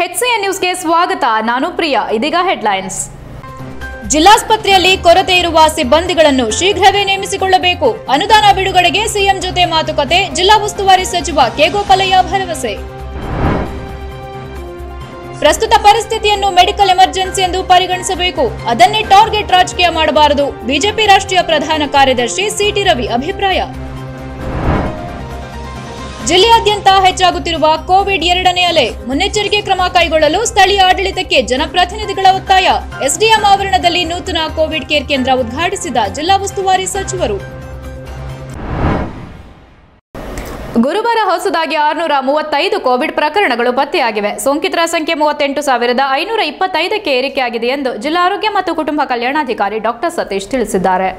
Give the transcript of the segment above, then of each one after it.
HCN ನ್ಯೂಸ್ಗೆ ಸ್ವಾಗತ ನಾನು ಪ್ರಿಯಾ ಇದೀಗ ಹೆಡ್ಲೈನ್ಸ್ ಜಿಲ್ಲಾಸ್ಪತ್ರೆಯಲ್ಲಿ ಕೊರತೆ ಇರುವ ಸಿಬ್ಬಂದಿಗಳನ್ನು ಶೀಘ್ರವೇ ನೇಮಿಸಿಕೊಳ್ಳಬೇಕು ಅನುದಾನ ಬಿಡುಗಡೆಗೆ ಸಿಎಂ ಜೊತೆ ಮಾತುಕತೆ ಜಿಲ್ಲಾ ಉಸ್ತುವಾರಿ ಸಚಿವ ಕೆ ಗೋಪಾಲಯ್ಯ ಭರವಸೆ ಪ್ರಸ್ತುತ ಪರಿಸ್ಥಿತಿಯನ್ನು ಮೆಡಿಕಲ್ ಎಮರ್ಜೆನ್ಸಿ ಎಂದು ಪರಿಗಣಿಸಬೇಕು ಅದನ್ನೇ ಟಾರ್ಗೆಟ್ ರಾಜಕೀಯ ಮಾಡಬಾರದು ಬಿಜೆಪಿ ರಾಷ್ಟ್ರೀಯ ಪ್ರಧಾನ ಕಾರ್ಯದರ್ಶಿ ಸಿಟಿ ರವಿ ಅಭಿಪ್ರಾಯ ಜಿಲ್ಲೆಯಾದ್ಯಂತ ಹೆಚ್ಚಾಗುತ್ತಿರುವ ಕೋವಿಡ್ ಎರಡನೇ ಅಲೆ ಮುನ್ನೆಚ್ಚರಿಕೆ ಕ್ರಮ ಕೈಗೊಳ್ಳಲು ಸ್ಥಳೀಯ ಆಡಳಿತಕ್ಕೆ ಜನಪ್ರತಿನಿಧಿಗಳ ಒತ್ತಾಯ ಎಸ್ಡಿಎಂ ಆವರಣದಲ್ಲಿ ನೂತನ ಕೋವಿಡ್ ಕೇರ್ ಕೇಂದ್ರ ಉದ್ಘಾಟಿಸಿದ ಜಿಲ್ಲಾ ಉಸ್ತುವಾರಿ ಸಚಿವರು ಗುರುವಾರ ಹೊಸದಾಗಿ ಆರುನೂರ ಮೂವತ್ತೈದು ಕೋವಿಡ್ ಪ್ರಕರಣಗಳು ಪತ್ತೆಯಾಗಿವೆ ಸೋಂಕಿತರ ಸಂಖ್ಯೆ ಮೂವತ್ತೆಂಟು ಸಾವಿರದ ಐನೂರ ಇಪ್ಪತ್ತೈದಕ್ಕೆ ಏರಿಕೆಯಾಗಿದೆ ಎಂದು ಜಿಲ್ಲಾ ಆರೋಗ್ಯ ಮತ್ತು ಕುಟುಂಬ ಕಲ್ಯಾಣಾಧಿಕಾರಿ ಡಾಕ್ಟರ್ ಸತೀಶ್ ತಿಳಿಸಿದ್ದಾರೆ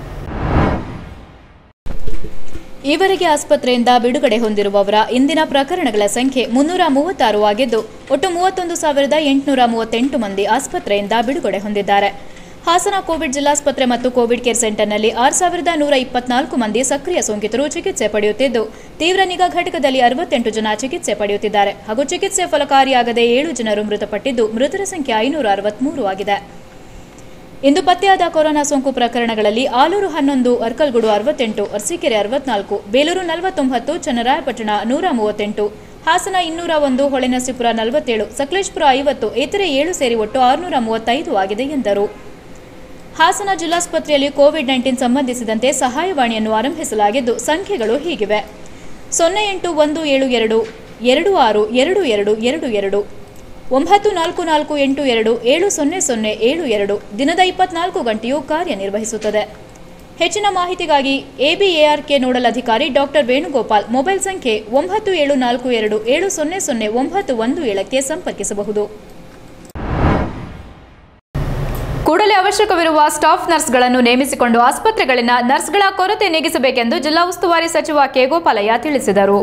ಈವರೆಗೆ ಆಸ್ಪತ್ರೆಯಿಂದ ಬಿಡುಗಡೆ ಹೊಂದಿರುವವರ ಇಂದಿನ ಪ್ರಕರಣಗಳ ಸಂಖ್ಯೆ ಮುನ್ನೂರ ಮೂವತ್ತಾರು ಆಗಿದ್ದು ಒಟ್ಟು ಮೂವತ್ತೊಂದು ಸಾವಿರದ ಎಂಟುನೂರ ಮೂವತ್ತೆಂಟು ಮಂದಿ ಆಸ್ಪತ್ರೆಯಿಂದ ಬಿಡುಗಡೆ ಹೊಂದಿದ್ದಾರೆ ಹಾಸನ ಕೋವಿಡ್ ಜಿಲ್ಲಾಸ್ಪತ್ರೆ ಮತ್ತು ಕೋವಿಡ್ ಕೇರ್ ಸೆಂಟರ್ನಲ್ಲಿ ಆರು ಸಾವಿರದ ನೂರ ಇಪ್ಪತ್ನಾಲ್ಕು ಮಂದಿ ಸಕ್ರಿಯ ಸೋಂಕಿತರು ಚಿಕಿತ್ಸೆ ಪಡೆಯುತ್ತಿದ್ದು ತೀವ್ರ ನಿಗಾ ಘಟಕದಲ್ಲಿ ಅರವತ್ತೆಂಟು ಜನ ಚಿಕಿತ್ಸೆ ಪಡೆಯುತ್ತಿದ್ದಾರೆ ಹಾಗೂ ಚಿಕಿತ್ಸೆ ಫಲಕಾರಿಯಾಗದೆ ಏಳು ಜನರು ಮೃತಪಟ್ಟಿದ್ದು ಮೃತರ ಸಂಖ್ಯೆ ಐನೂರ ಅರವತ್ಮೂರು ಆಗಿದೆ ಇಂದು ಪತ್ತೆಯಾದ ಕೊರೋನಾ ಸೋಂಕು ಪ್ರಕರಣಗಳಲ್ಲಿ ಆಲೂರು ಹನ್ನೊಂದು ಅರ್ಕಲ್ಗೂಡು ಅರವತ್ತೆಂಟು ಅರಸೀಕೆರೆ ಅರವತ್ನಾಲ್ಕು ಬೇಲೂರು ನಲವತ್ತೊಂಬತ್ತು ಚನ್ನರಾಯಪಟ್ಟಣ ನೂರ ಮೂವತ್ತೆಂಟು ಹಾಸನ ಇನ್ನೂರ ಒಂದು ಹೊಳೆನರಸೀಪುರ ನಲವತ್ತೇಳು ಸಕಲೇಶ್ಪುರ ಐವತ್ತು ಇತರೆ ಏಳು ಸೇರಿ ಒಟ್ಟು ಆರುನೂರ ಮೂವತ್ತೈದು ಆಗಿದೆ ಎಂದರು ಹಾಸನ ಜಿಲ್ಲಾಸ್ಪತ್ರೆಯಲ್ಲಿ ಕೋವಿಡ್ ನೈನ್ಟೀನ್ ಸಂಬಂಧಿಸಿದಂತೆ ಸಹಾಯವಾಣಿಯನ್ನು ಆರಂಭಿಸಲಾಗಿದ್ದು ಸಂಖ್ಯೆಗಳು ಹೀಗಿವೆ ಸೊನ್ನೆ ಎಂಟು ಒಂದು ಏಳು ಎರಡು ಎರಡು ಆರು ಎರಡು ಎರಡು ಎರಡು ಎರಡು ಒಂಬತ್ತು ನಾಲ್ಕು ನಾಲ್ಕು ಎಂಟು ಎರಡು ಏಳು ಸೊನ್ನೆ ಸೊನ್ನೆ ಏಳು ಎರಡು ದಿನದ ಇಪ್ಪತ್ನಾಲ್ಕು ಗಂಟೆಯೂ ಕಾರ್ಯನಿರ್ವಹಿಸುತ್ತದೆ ಹೆಚ್ಚಿನ ಮಾಹಿತಿಗಾಗಿ ಎಬಿಎಆರ್ಕೆ ನೋಡಲ್ ಅಧಿಕಾರಿ ಡಾಕ್ಟರ್ ವೇಣುಗೋಪಾಲ್ ಮೊಬೈಲ್ ಸಂಖ್ಯೆ ಒಂಬತ್ತು ಏಳು ನಾಲ್ಕು ಎರಡು ಏಳು ಸೊನ್ನೆ ಸೊನ್ನೆ ಒಂಬತ್ತು ಒಂದು ಏಳಕ್ಕೆ ಸಂಪರ್ಕಿಸಬಹುದು ಕೂಡಲೇ ಅವಶ್ಯಕವಿರುವ ಸ್ಟಾಫ್ ನರ್ಸ್ಗಳನ್ನು ನೇಮಿಸಿಕೊಂಡು ಆಸ್ಪತ್ರೆಗಳಲ್ಲಿನ ನರ್ಸ್ಗಳ ಕೊರತೆ ನೀಗಿಸಬೇಕೆಂದು ಜಿಲ್ಲಾ ಉಸ್ತುವಾರಿ ಸಚಿವ ಕೆ ಗೋಪಾಲಯ್ಯ ತಿಳಿಸಿದರು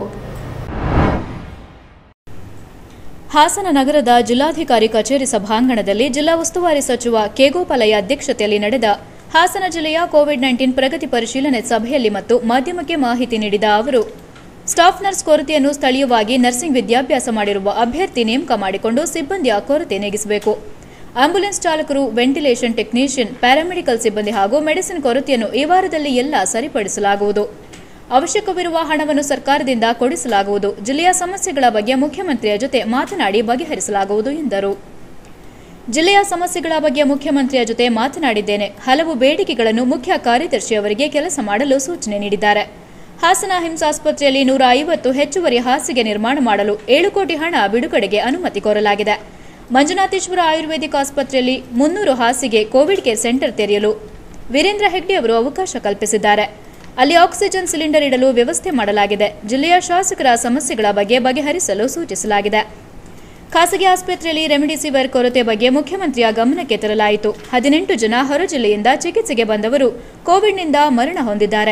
ಹಾಸನ ನಗರದ ಜಿಲ್ಲಾಧಿಕಾರಿ ಕಚೇರಿ ಸಭಾಂಗಣದಲ್ಲಿ ಜಿಲ್ಲಾ ಉಸ್ತುವಾರಿ ಸಚಿವ ಕೆ ಗೋಪಾಲಯ್ಯ ಅಧ್ಯಕ್ಷತೆಯಲ್ಲಿ ನಡೆದ ಹಾಸನ ಜಿಲ್ಲೆಯ ಕೋವಿಡ್ ನೈನ್ಟೀನ್ ಪ್ರಗತಿ ಪರಿಶೀಲನೆ ಸಭೆಯಲ್ಲಿ ಮತ್ತು ಮಾಧ್ಯಮಕ್ಕೆ ಮಾಹಿತಿ ನೀಡಿದ ಅವರು ಸ್ಟಾಫ್ ನರ್ಸ್ ಕೊರತೆಯನ್ನು ಸ್ಥಳೀಯವಾಗಿ ನರ್ಸಿಂಗ್ ವಿದ್ಯಾಭ್ಯಾಸ ಮಾಡಿರುವ ಅಭ್ಯರ್ಥಿ ನೇಮಕ ಮಾಡಿಕೊಂಡು ಸಿಬ್ಬಂದಿಯ ಕೊರತೆ ನೀಗಿಸಬೇಕು ಆಂಬ್ಯುಲೆನ್ಸ್ ಚಾಲಕರು ವೆಂಟಿಲೇಷನ್ ಟೆಕ್ನಿಷಿಯನ್ ಪ್ಯಾರಾಮೆಡಿಕಲ್ ಸಿಬ್ಬಂದಿ ಹಾಗೂ ಮೆಡಿಸಿನ್ ಕೊರತೆಯನ್ನು ಈ ವಾರದಲ್ಲಿ ಎಲ್ಲ ಸರಿಪಡಿಸಲಾಗುವುದು ಅವಶ್ಯಕವಿರುವ ಹಣವನ್ನು ಸರ್ಕಾರದಿಂದ ಕೊಡಿಸಲಾಗುವುದು ಜಿಲ್ಲೆಯ ಸಮಸ್ಯೆಗಳ ಬಗ್ಗೆ ಮುಖ್ಯಮಂತ್ರಿಯ ಜೊತೆ ಮಾತನಾಡಿ ಬಗೆಹರಿಸಲಾಗುವುದು ಎಂದರು ಜಿಲ್ಲೆಯ ಸಮಸ್ಯೆಗಳ ಬಗ್ಗೆ ಮುಖ್ಯಮಂತ್ರಿಯ ಜೊತೆ ಮಾತನಾಡಿದ್ದೇನೆ ಹಲವು ಬೇಡಿಕೆಗಳನ್ನು ಮುಖ್ಯ ಕಾರ್ಯದರ್ಶಿಯವರಿಗೆ ಕೆಲಸ ಮಾಡಲು ಸೂಚನೆ ನೀಡಿದ್ದಾರೆ ಹಾಸನ ಹಿಮ್ಸ್ ಆಸ್ಪತ್ರೆಯಲ್ಲಿ ನೂರ ಐವತ್ತು ಹೆಚ್ಚುವರಿ ಹಾಸಿಗೆ ನಿರ್ಮಾಣ ಮಾಡಲು ಏಳು ಕೋಟಿ ಹಣ ಬಿಡುಗಡೆಗೆ ಅನುಮತಿ ಕೋರಲಾಗಿದೆ ಮಂಜುನಾಥೇಶ್ವರ ಆಯುರ್ವೇದಿಕ್ ಆಸ್ಪತ್ರೆಯಲ್ಲಿ ಮುನ್ನೂರು ಹಾಸಿಗೆ ಕೋವಿಡ್ ಕೇರ್ ಸೆಂಟರ್ ತೆರೆಯಲು ವೀರೇಂದ್ರ ಹೆಗ್ಡೆ ಅವರು ಅವಕಾಶ ಕಲ್ಪಿಸಿದ್ದಾರೆ ಅಲ್ಲಿ ಆಕ್ಸಿಜನ್ ಸಿಲಿಂಡರ್ ಇಡಲು ವ್ಯವಸ್ಥೆ ಮಾಡಲಾಗಿದೆ ಜಿಲ್ಲೆಯ ಶಾಸಕರ ಸಮಸ್ಯೆಗಳ ಬಗ್ಗೆ ಬಗೆಹರಿಸಲು ಸೂಚಿಸಲಾಗಿದೆ ಖಾಸಗಿ ಆಸ್ಪತ್ರೆಯಲ್ಲಿ ರೆಮಿಡಿಸಿವಿರ್ ಕೊರತೆ ಬಗ್ಗೆ ಮುಖ್ಯಮಂತ್ರಿಯ ಗಮನಕ್ಕೆ ತರಲಾಯಿತು ಹದಿನೆಂಟು ಜನ ಹೊರ ಜಿಲ್ಲೆಯಿಂದ ಚಿಕಿತ್ಸೆಗೆ ಬಂದವರು ಕೋವಿಡ್ನಿಂದ ಮರಣ ಹೊಂದಿದ್ದಾರೆ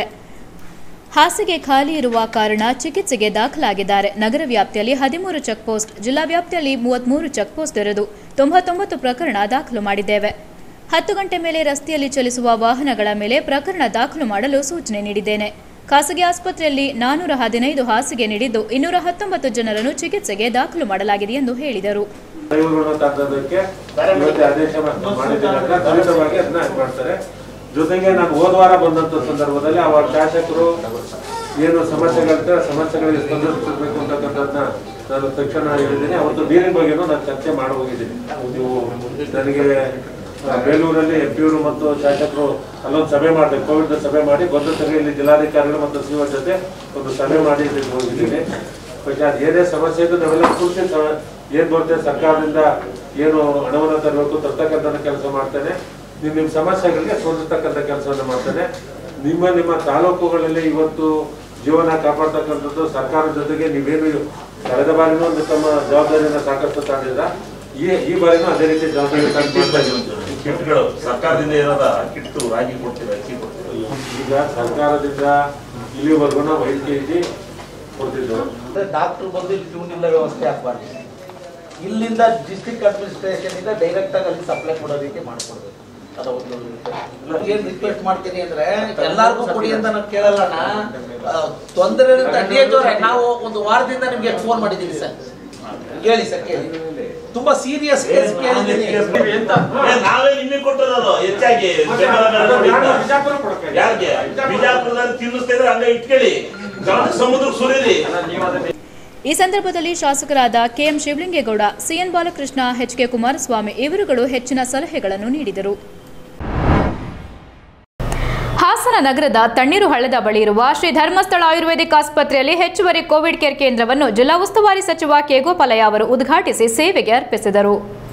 ಹಾಸಿಗೆ ಖಾಲಿ ಇರುವ ಕಾರಣ ಚಿಕಿತ್ಸೆಗೆ ದಾಖಲಾಗಿದ್ದಾರೆ ನಗರ ವ್ಯಾಪ್ತಿಯಲ್ಲಿ ಹದಿಮೂರು ಚೆಕ್ಪೋಸ್ಟ್ ಜಿಲ್ಲಾ ವ್ಯಾಪ್ತಿಯಲ್ಲಿ ಮೂವತ್ಮೂರು ಚೆಕ್ಪೋಸ್ಟ್ ತೆರೆದು ತೊಂಬತ್ತೊಂಬತ್ತು ಪ್ರಕರಣ ದಾಖಲು ಮಾಡಿದ್ದೇವೆ ಹತ್ತು ಗಂಟೆ ಮೇಲೆ ರಸ್ತೆಯಲ್ಲಿ ಚಲಿಸುವ ವಾಹನಗಳ ಮೇಲೆ ಪ್ರಕರಣ ದಾಖಲು ಮಾಡಲು ಸೂಚನೆ ನೀಡಿದ್ದೇನೆ ಖಾಸಗಿ ಆಸ್ಪತ್ರೆಯಲ್ಲಿ ನಾನೂರ ಹದಿನೈದು ಹಾಸಿಗೆ ನೀಡಿದ್ದು ಇನ್ನೂರ ಹತ್ತೊಂಬತ್ತು ಜನರನ್ನು ಚಿಕಿತ್ಸೆಗೆ ದಾಖಲು ಮಾಡಲಾಗಿದೆ ಎಂದು ಹೇಳಿದರು ದೈವಗುಣ ತಂದದಕ್ಕೆ ಇವತ್ತೇ ಆದೇಶ ಮಾಡಿದ್ದೇನೆ ಅಂತ ತ್ವರಿತವಾಗಿ ಅದನ್ನ ಇದ್ ಮಾಡ್ತಾರೆ ಜೊತೆಗೆ ನಾನು ಹೋದ ವಾರ ಬಂದಂತ ಸಂದರ್ಭದಲ್ಲಿ ಅವಾಗ ಶಾಸಕರು ಏನು ಸಮಸ್ಯೆಗಳಿರುತ್ತೆ ಆ ಸಮಸ್ಯೆಗಳಿಗೆ ಸ್ಪಂದಿಸಬೇಕು ಅಂತಕ್ಕಂಥದ್ದನ್ನ ನಾನು ತಕ್ಷಣ ಹೇಳಿದ್ದೀನಿ ಅವತ್ತು ನೀರಿನ ಬಗ್ಗೆನೂ ನಾನು ಚರ್ಚೆ ಮಾಡಿ ಹೋಗಿದ್ದೀನಿ ನೀವು ನನಗೆ ಆ, ಬೇಲೂರಲ್ಲಿ ಎಂ ಪಿಯವರು ಮತ್ತು ಶಾಸಕರು ಅಲ್ಲೊಂದು ಸಭೆ ಮಾಡಿದೆ ಕೋವಿಡ್ ಸಭೆ ಮಾಡಿ ಬಂದ ಇಲ್ಲಿ ಜಿಲ್ಲಾಧಿಕಾರಿಗಳು ಮತ್ತು ಸಿಒ ಜೊತೆ ಒಂದು ಸಭೆ ಮಾಡಿ ಇಲ್ಲಿಗೆ ಹೋಗಿದ್ದೀನಿ പക്ഷെ ಅದು ಏನೇ ಸಮಸ್ಯೆ ಇದ್ದು ನಾವೆಲ್ಲ ಕೂರ್ಸಿ ಸ- ಏನ್ ಬರುತ್ತೆ ಸರ್ಕಾರದಿಂದ ಏನು ಹಣವನ್ನು ತರಬೇಕು ತರ್ತಕ್ಕಂಥ ಕೆಲಸ ಮಾಡ್ತೇನೆ ನಿಮ್ ನಿಮ್ ಸಮಸ್ಯೆಗಳಿಗೆ ಸ್ಪಂದಿಸ್ತಕ್ಕಂಥ ಕೆಲಸವನ್ನ ಮಾಡ್ತೇನೆ ನಿಮ್ಮ ನಿಮ್ಮ ತಾಲೂಕುಗಳಲ್ಲಿ ಇವತ್ತು ಜೀವನ ಕಾಪಾಡ್ತಕ್ಕಂಥದ್ದು ಸರ್ಕಾರದ ಜೊತೆಗೆ ನೀವೇನು ಕಳೆದ ಬಾರಿನೂ ಒಂದು ತಮ್ಮ ಜವಾಬ್ದಾರಿಯನ್ನ ಸಾಕಷ್ಟು ತಾಂಡಿದ್ರ ಈ ಈ ಬಾರಿನೂ ಅದೇ ರೀತಿ ಜವಾಬ್ದಾರಿ ತಗೊಂಡಿದ್ದೀರಾ. ಕಿಟ್ಗಳು ಸರ್ಕಾರದಿಂದ ಏನಾದ ಕಿಟ್ಟು ರಾಗಿ ಕೊಡ್ತೀವಿ ಅಕ್ಕಿ ಕೊಡ್ತೀವಿ ಈಗ ಸರ್ಕಾರದಿಂದ ಇಲ್ಲಿವರೆಗೂ ನಾವು ಐದು ಕೆ ಜಿ ಕೊಡ್ತಿದ್ದೆವು ಡಾಕ್ಟರ್ ಬಂದು ಇಲ್ಲಿ ಟ್ಯೂನ್ ಇಲ್ಲ ವ್ಯವಸ್ಥೆ ಆಗ್ಬಾರ್ದು ಇಲ್ಲಿಂದ ಡಿಸ್ಟ್ರಿಕ್ಟ್ ಅಡ್ಮಿನಿಸ್ಟ್ರೇಷನ್ ಇಂದ ಡೈರೆಕ್ಟ್ ಆಗಿ ಅಲ್ಲಿ ಸಪ್ಲೈ ಕೊಡೋ ರೀತಿ ಮಾಡ್ಕೊಡ್ಬೇಕು ಅದು ಒಂದು ಏನ್ ರಿಕ್ವೆಸ್ಟ್ ಮಾಡ್ತೀನಿ ಅಂದ್ರೆ ಎಲ್ಲಾರ್ಗೂ ಕೊಡಿ ಅಂತ ನಾನು ಕೇಳಲ್ಲಣ್ಣ ಆ, ತೊಂದರೆ ಇರುತ್ತೆ ಡಿ ಎಚ್ ಅವ್ರೆ ನಾವು ಒಂದು ವಾರದಿಂದ ನಿಮ್ಗೆ ಫೋನ್ ಮಾಡಿದ್ದೀವಿ ಸರ್ ಹೇಳಿ ಸರ್ ಕೇಳಿ ತುಂಬಾ ಸೀರಿಯಸ್ ಕೇಸ್ ಕೇಳಿದ್ದೀನಿ ಏ, ನಾವೇ ನಿಮಗೆ ಕೊಟ್ಟದ್ದು ಹೆಚ್ಚಾಗಿ ಬೆಂಗಳೂರಲ್ಲಿ ನೋಡಿದ್ದ. ಬಿಜಾಪುರ ಕೊಡಕ್ಕೆ ಯಾರಿಗೆ ಬಿಜಾಪುರದಲ್ಲಿ ತಿನ್ನಿಸ್ತಾ ಇದ್ರೆ ಹಂಗೆ ಇಟ್ಕೊಳ್ಳಿ ಗಮನ ಸಮುದ್ರಕ್ಕೆ ಸುರಿರಿ ಈ ಸಂದರ್ಭದಲ್ಲಿ ಶಾಸಕರಾದ K M Shivalingegowda C N Balakrishna H K Kumaraswamy ಇವರುಗಳು ಹೆಚ್ಚಿನ ಸಲಹೆಗಳನ್ನು ನೀಡಿದರು ಹಾಸನ ನಗರದ ತಣ್ಣೀರು ಹಳ್ಳದ ಬಳಿ ಇರುವ ಶ್ರೀ ಧರ್ಮಸ್ಥಳ ಆಯುರ್ವೇದಿಕ್ ಆಸ್ಪತ್ರೆಯಲ್ಲಿ ಹೆಚ್ಚುವರಿ ಕೋವಿಡ್ ಕೇರ್ ಕೇಂದ್ರವನ್ನು ಜಿಲ್ಲಾ ಉಸ್ತುವಾರಿ ಸಚಿವ ಕೆ ಗೋಪಾಲಯ್ಯ ಅವರು ಉದ್ಘಾಟಿಸಿ ಸೇವೆಗೆ ಅರ್ಪಿಸಿದರು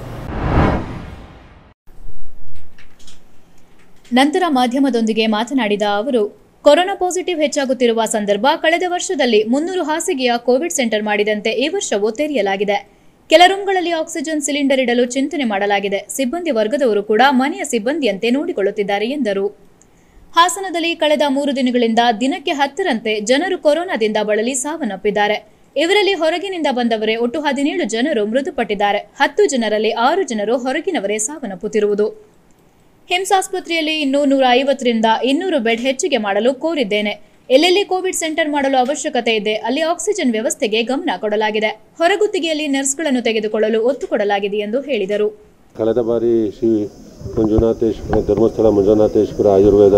ನಂತರ ಮಾಧ್ಯಮದೊಂದಿಗೆ ಮಾತನಾಡಿದ ಅವರು ಕೊರೋನಾ ಪಾಸಿಟಿವ್ ಹೆಚ್ಚಾಗುತ್ತಿರುವ ಸಂದರ್ಭ ಕಳೆದ ವರ್ಷದಲ್ಲಿ ಮುನ್ನೂರು ಹಾಸಿಗೆಯ ಕೋವಿಡ್ ಸೆಂಟರ್ ಮಾಡಿದಂತೆ ಈ ವರ್ಷವೂ ತೆರೆಯಲಾಗಿದೆ ಕೆಲ ರೂಂಗಳಲ್ಲಿ ಆಕ್ಸಿಜನ್ ಸಿಲಿಂಡರ್ ಇಡಲು ಚಿಂತನೆ ಮಾಡಲಾಗಿದೆ ಸಿಬ್ಬಂದಿ ವರ್ಗದವರು ಕೂಡ ಮನೆಯ ಸಿಬ್ಬಂದಿಯಂತೆ ನೋಡಿಕೊಳ್ಳುತ್ತಿದ್ದಾರೆ ಎಂದರು ಹಾಸನದಲ್ಲಿ ಕಳೆದ ಮೂರು ದಿನಗಳಿಂದ ದಿನಕ್ಕೆ ಹತ್ತರಂತೆ ಜನರು ಕೊರೋನಾದಿಂದ ಬಳಲಿ ಸಾವನ್ನಪ್ಪಿದ್ದಾರೆ ಇವರಲ್ಲಿ ಹೊರಗಿನಿಂದ ಬಂದವರೇ ಒಟ್ಟು ಹದಿನೇಳು ಜನರು ಮೃತಪಟ್ಟಿದ್ದಾರೆ ಹತ್ತು ಜನರಲ್ಲಿ ಆರು ಜನರು ಹೊರಗಿನವರೇ ಸಾವನ್ನಪ್ಪುತ್ತಿರುವುದು ಹಿಮ್ಸ್ ಆಸ್ಪತ್ರೆಯಲ್ಲಿ ಇನ್ನೂ ನೂರ ಐವತ್ತರಿಂದ ಇನ್ನೂರು ಬೆಡ್ ಹೆಚ್ಚಿಗೆ ಮಾಡಲು ಕೋರಿದ್ದೇನೆ ಎಲ್ಲೆಲ್ಲಿ ಕೋವಿಡ್ ಸೆಂಟರ್ ಮಾಡಲು ಅವಶ್ಯಕತೆ ಇದೆ ಅಲ್ಲಿ ಆಕ್ಸಿಜನ್ ವ್ಯವಸ್ಥೆಗೆ ಗಮನ ಕೊಡಲಾಗಿದೆ ಹೊರಗುತ್ತಿಗೆಯಲ್ಲಿ ನರ್ಸ್ಗಳನ್ನು ತೆಗೆದುಕೊಳ್ಳಲು ಒತ್ತು ಕೊಡಲಾಗಿದೆ ಎಂದು ಹೇಳಿದರು ಕಳೆದ ಬಾರಿ ಶ್ರೀ ಮಂಜುನಾಥೇಶ್ವರ ಧರ್ಮಸ್ಥಳ ಮಂಜುನಾಥೇಶ್ವರ ಆಯುರ್ವೇದ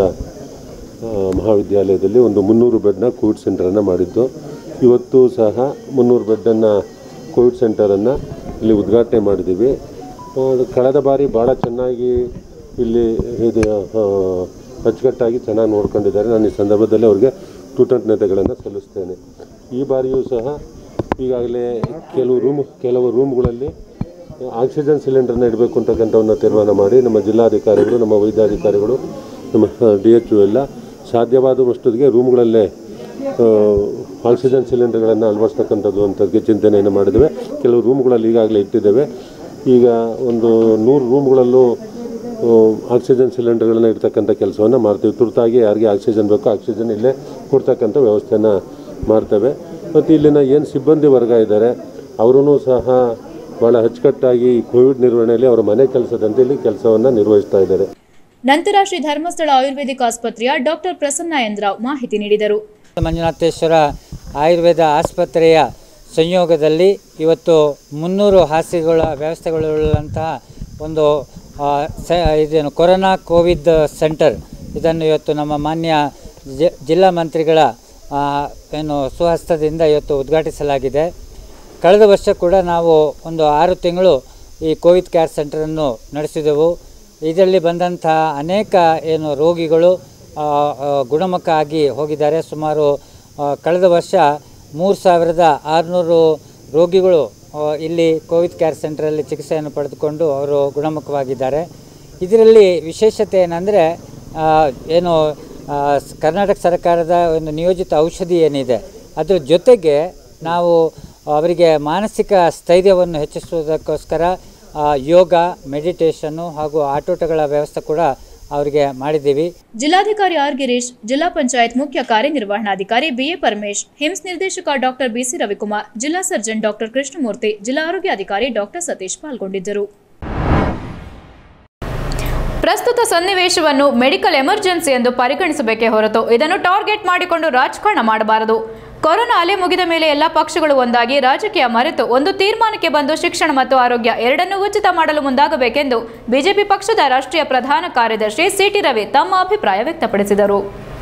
ಆ, ಮಹಾವಿದ್ಯಾಲಯದಲ್ಲಿ ಒಂದು ಮುನ್ನೂರು ಬೆಡ್ನ ಕೋವಿಡ್ ಸೆಂಟರನ್ನು ಮಾಡಿದ್ದು ಇವತ್ತು ಸಹ ಮುನ್ನೂರು ಬೆಡ್ಡನ್ನು ಕೋವಿಡ್ ಸೆಂಟರನ್ನು ಇಲ್ಲಿ ಉದ್ಘಾಟನೆ ಮಾಡಿದ್ದೀವಿ ಆ, ಕಳೆದ ಬಾರಿ ಭಾಳ ಚೆನ್ನಾಗಿ ಇಲ್ಲಿ ಇದು ಆ, ಅಚ್ಚುಕಟ್ಟಾಗಿ ಚೆನ್ನಾಗಿ ನೋಡ್ಕೊಂಡಿದ್ದಾರೆ ನಾನು ಈ ಸಂದರ್ಭದಲ್ಲಿ ಅವರಿಗೆ ಕೃತಜ್ಞತೆಗಳನ್ನು ಸಲ್ಲಿಸ್ತೇನೆ ಈ ಬಾರಿಯೂ ಸಹ ಈಗಾಗಲೇ ಕೆಲವು ರೂಮ್ ಕೆಲವು ರೂಮ್ಗಳಲ್ಲಿ ಆಕ್ಸಿಜನ್ ಸಿಲಿಂಡರ್ನ ಇಡಬೇಕು ಅಂತಕ್ಕಂಥವನ್ನ ತೀರ್ಮಾನ ಮಾಡಿ ನಮ್ಮ ಜಿಲ್ಲಾಧಿಕಾರಿಗಳು ನಮ್ಮ ವೈದ್ಯಾಧಿಕಾರಿಗಳು ನಮ್ಮ ಡಿ ಎಚ್ ಎಲ್ಲ ಸಾಧ್ಯವಾದಷ್ಟೊತ್ತಿಗೆ ರೂಮ್ಗಳಲ್ಲೇ ಆ, ಆಕ್ಸಿಜನ್ ಸಿಲಿಂಡರ್ಗಳನ್ನು ಅಳವಡಿಸ್ತಕ್ಕಂಥದ್ದು ಅಂತದಕ್ಕೆ ಚಿಂತನೆಯನ್ನು ಮಾಡಿದ್ದೇವೆ ಕೆಲವು ರೂಮ್ಗಳಲ್ಲಿ ಈಗಾಗಲೇ ಇಟ್ಟಿದ್ದೇವೆ ಈಗ ಒಂದು ನೂರು ರೂಮ್ಗಳಲ್ಲೂ ಆ, ಆಕ್ಸಿಜನ್ ಸಿಲಿಂಡರ್ಗಳನ್ನ ಇಡ್ತಕ್ಕಂಥ ಕೆಲಸವನ್ನು ಮಾಡ್ತೀವಿ ತುರ್ತಾಗಿ ಯಾರಿಗೆ ಆಕ್ಸಿಜನ್ ಬೇಕೋ ಆಕ್ಸಿಜನ್ ಇಲ್ಲೇ ಕೊಡ್ತಕ್ಕಂಥ ವ್ಯವಸ್ಥೆಯನ್ನು ಮಾಡ್ತೇವೆ ಮತ್ತು ಇಲ್ಲಿನ ಏನು ಸಿಬ್ಬಂದಿ ವರ್ಗ ಇದ್ದಾರೆ ಅವರೂ ಸಹ ಭಾಳ ಅಚ್ಚುಕಟ್ಟಾಗಿ ಈ ಕೋವಿಡ್ ನಿರ್ವಹಣೆಯಲ್ಲಿ ಅವರ ಮನೆ ಕೆಲಸದಂತೆ ಇಲ್ಲಿ ಕೆಲಸವನ್ನು ನಿರ್ವಹಿಸ್ತಾ ಇದ್ದಾರೆ ನಂತರ ಶ್ರೀ ಧರ್ಮಸ್ಥಳ ಆಯುರ್ವೇದಿಕ್ ಆಸ್ಪತ್ರೆಯ ಡಾಕ್ಟರ್ ಪ್ರಸನ್ನ ಎಂದ್ರಾವ್ ಮಾಹಿತಿ ನೀಡಿದರು ಮಂಜುನಾಥೇಶ್ವರ ಆಯುರ್ವೇದ ಆಸ್ಪತ್ರೆಯ ಸಂಯೋಗದಲ್ಲಿ ಇವತ್ತು ಮುನ್ನೂರು ಹಾಸಿಗೆಗಳ ವ್ಯವಸ್ಥೆಗಳುಳ್ಳಂತಹ ಒಂದು ಆ, ಸ ಇದೇನು ಕೊರೋನಾ ಕೋವಿಡ್ ಸೆಂಟರ್ ಇದನ್ನು ಇವತ್ತು ನಮ್ಮ ಮಾನ್ಯ ಜಿ- ಜಿಲ್ಲಾ ಮಂತ್ರಿಗಳ ಆ, ಏನು ಸುಹಸ್ತದಿಂದ ಇವತ್ತು ಉದ್ಘಾಟಿಸಲಾಗಿದೆ ಕಳೆದ ವರ್ಷ ಕೂಡ ನಾವು ಒಂದು ಆರು ತಿಂಗಳು ಈ ಕೋವಿಡ್ ಕೇರ್ ಸೆಂಟರನ್ನು ನಡೆಸಿದೆವು ಇದರಲ್ಲಿ ಬಂದಂಥ ಅನೇಕ ಏನು ರೋಗಿಗಳು ಆ, ಆ, ಗುಣಮುಖ ಆಗಿ ಹೋಗಿದ್ದಾರೆ ಸುಮಾರು ಆ, ಕಳೆದ ವರ್ಷ ಮೂರು ಸಾವಿರದ ಆರುನೂರು ರೋಗಿಗಳು ಆ, ಇಲ್ಲಿ ಕೋವಿಡ್ ಕೇರ್ ಸೆಂಟರಲ್ಲಿ ಚಿಕಿತ್ಸೆಯನ್ನು ಪಡೆದುಕೊಂಡು ಅವರು ಗುಣಮುಖವಾಗಿದ್ದಾರೆ ಇದರಲ್ಲಿ ವಿಶೇಷತೆ ಏನಂದರೆ ಏನು ಆ, ಸ್- ಕರ್ನಾಟಕ ಸರ್ಕಾರದ ಒಂದು ನಿಯೋಜಿತ ಔಷಧಿ ಏನಿದೆ ಅದ್ರ ಜೊತೆಗೆ ನಾವು ಅವರಿಗೆ ಮಾನಸಿಕ ಸ್ಥೈರ್ಯವನ್ನು ಹೆಚ್ಚಿಸುವುದಕ್ಕೋಸ್ಕರ ಆ, ಯೋಗ ಮೆಡಿಟೇಷನ್ನು ಹಾಗೂ ಆಟೋಟಗಳ ವ್ಯವಸ್ಥೆ ಕೂಡ ಅವರಿಗೆ ಮಾಡಿದ್ದೀವಿ ಜಿಲ್ಲಾಧಿಕಾರಿ ಆರ್ ಗಿರೀಶ್ ಜಿಲ್ಲಾ ಪಂಚಾಯತ್ ಮುಖ್ಯ ಕಾರ್ಯನಿರ್ವಹಣಾಧಿಕಾರಿ ಬಿಎ ಪರಮೇಶ್ ಹಿಮ್ಸ್ ನಿರ್ದೇಶಕ ಡಾಕ್ಟರ್ ಬಿಸಿ ರವಿಕುಮಾರ್ ಜಿಲ್ಲಾ ಸರ್ಜನ್ ಡಾಕ್ಟರ್ ಕೃಷ್ಣಮೂರ್ತಿ ಜಿಲ್ಲಾ ಆರೋಗ್ಯಾಧಿಕಾರಿ ಡಾಕ್ಟರ್ ಸತೀಶ್ ಪಾಲ್ಗೊಂಡಿದ್ದರು ಪ್ರಸ್ತುತ ಸನ್ನಿವೇಶವನ್ನು ಮೆಡಿಕಲ್ ಎಮರ್ಜೆನ್ಸಿ ಎಂದು ಪರಿಗಣಿಸಬೇಕೇ ಹೊರತು ಇದನ್ನು ಟಾರ್ಗೆಟ್ ಮಾಡಿಕೊಂಡು ರಾಜಕಾರಣ ಮಾಡಬಾರದು ಕೊರೋನಾ ಅಲೆ ಮುಗಿದ ಮೇಲೆ ಎಲ್ಲ ಪಕ್ಷಗಳು ಒಂದಾಗಿ ರಾಜಕೀಯ ಮರೆತು ಒಂದು ತೀರ್ಮಾನಕ್ಕೆ ಬಂದು ಶಿಕ್ಷಣ ಮತ್ತು ಆರೋಗ್ಯ ಎರಡನ್ನೂ ಉಚಿತ ಮಾಡಲು ಮುಂದಾಗಬೇಕೆಂದು ಬಿಜೆಪಿ ಪಕ್ಷದ ರಾಷ್ಟ್ರೀಯ ಪ್ರಧಾನ ಕಾರ್ಯದರ್ಶಿ ಸಿಟಿ ರವಿ ತಮ್ಮ ಅಭಿಪ್ರಾಯ ವ್ಯಕ್ತಪಡಿಸಿದರು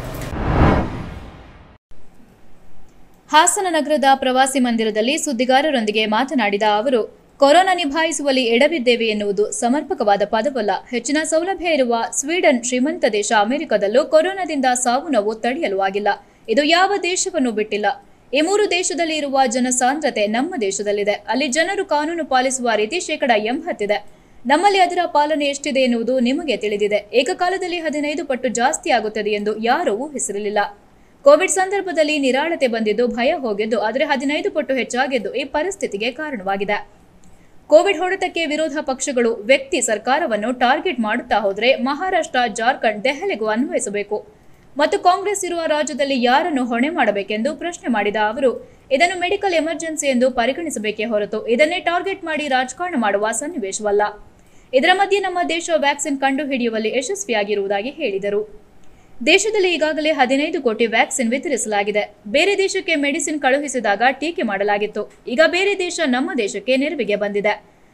ಹಾಸನ ನಗರದ ಪ್ರವಾಸಿ ಮಂದಿರದಲ್ಲಿ ಸುದ್ದಿಗಾರರೊಂದಿಗೆ ಮಾತನಾಡಿದ ಅವರು ಕೊರೋನಾ ನಿಭಾಯಿಸುವಲ್ಲಿ ಎಡವಿದ್ದೇವೆ ಎನ್ನುವುದು ಸಮರ್ಪಕವಾದ ಪದವಲ್ಲ ಹೆಚ್ಚಿನ ಸೌಲಭ್ಯ ಇರುವ ಸ್ವೀಡನ್ ಶ್ರೀಮಂತ ದೇಶ ಅಮೆರಿಕದಲ್ಲೂ ಕೊರೋನಾದಿಂದ ಸಾವು ನೋವು ತಡೆಯಲು ಆಗಿಲ್ಲ ಇದು ಯಾವ ದೇಶವನ್ನು ಬಿಟ್ಟಿಲ್ಲ ಈ ಮೂರು ದೇಶದಲ್ಲಿ ಇರುವ ಜನಸಾಂದ್ರತೆ ನಮ್ಮ ದೇಶದಲ್ಲಿದೆ ಅಲ್ಲಿ ಜನರು ಕಾನೂನು ಪಾಲಿಸುವ ರೀತಿ ಶೇಕಡ ಎಂಬತ್ತಿದೆ ನಮ್ಮಲ್ಲಿ ಅದರ ಪಾಲನೆ ಎಷ್ಟಿದೆ ಎನ್ನುವುದು ನಿಮಗೆ ತಿಳಿದಿದೆ ಏಕಕಾಲದಲ್ಲಿ ಹದಿನೈದು ಪಟ್ಟು ಜಾಸ್ತಿ ಆಗುತ್ತದೆ ಎಂದು ಯಾರೂ ಊಹಿಸಿರಲಿಲ್ಲ ಕೋವಿಡ್ ಸಂದರ್ಭದಲ್ಲಿ ನಿರಾಳತೆ ಬಂದಿದ್ದು ಭಯ ಹೋಗಿದ್ದು ಆದರೆ ಹದಿನೈದು ಪಟ್ಟು ಹೆಚ್ಚಾಗಿದ್ದು ಈ ಪರಿಸ್ಥಿತಿಗೆ ಕಾರಣವಾಗಿದೆ ಕೋವಿಡ್ ಹೊಡೆತಕ್ಕೆ ವಿರೋಧ ಪಕ್ಷಗಳು ವ್ಯಕ್ತಿ ಸರ್ಕಾರವನ್ನು ಟಾರ್ಗೆಟ್ ಮಾಡುತ್ತಾ ಹೋದರೆ ಮಹಾರಾಷ್ಟ್ರ ಜಾರ್ಖಂಡ್ ದೆಹಲಿಗೂ ಅನ್ವಯಿಸಬೇಕು ಮತ್ತು ಕಾಂಗ್ರೆಸ್ ಇರುವ ರಾಜ್ಯದಲ್ಲಿ ಯಾರನ್ನು ಹೊಣೆ ಮಾಡಬೇಕೆಂದು ಪ್ರಶ್ನೆ ಮಾಡಿದ ಅವರು ಇದನ್ನು ಮೆಡಿಕಲ್ ಎಮರ್ಜೆನ್ಸಿ ಎಂದು ಪರಿಗಣಿಸಬೇಕೇ ಹೊರತು ಇದನ್ನೇ ಟಾರ್ಗೆಟ್ ಮಾಡಿ ರಾಜಕಾರಣ ಮಾಡುವ ಸನ್ನಿವೇಶವಲ್ಲ ಇದರ ಮಧ್ಯೆ ನಮ್ಮ ದೇಶ ವ್ಯಾಕ್ಸಿನ್ ಕಂಡುಹಿಡಿಯುವಲ್ಲಿ ಯಶಸ್ವಿಯಾಗಿರುವುದಾಗಿ ಹೇಳಿದರು ದೇಶದಲ್ಲಿ ಈಗಾಗಲೇ ಹದಿನೈದು ಕೋಟಿ ವ್ಯಾಕ್ಸಿನ್ ವಿತರಿಸಲಾಗಿದೆ ಬೇರೆ ದೇಶಕ್ಕೆ ಮೆಡಿಸಿನ್ ಕಳುಹಿಸಿದಾಗ ಟೀಕೆ ಮಾಡಲಾಗಿತ್ತು ಈಗ ಬೇರೆ ದೇಶ ನಮ್ಮ ದೇಶಕ್ಕೆ ನೆರವಿಗೆ ಬಂದಿದೆ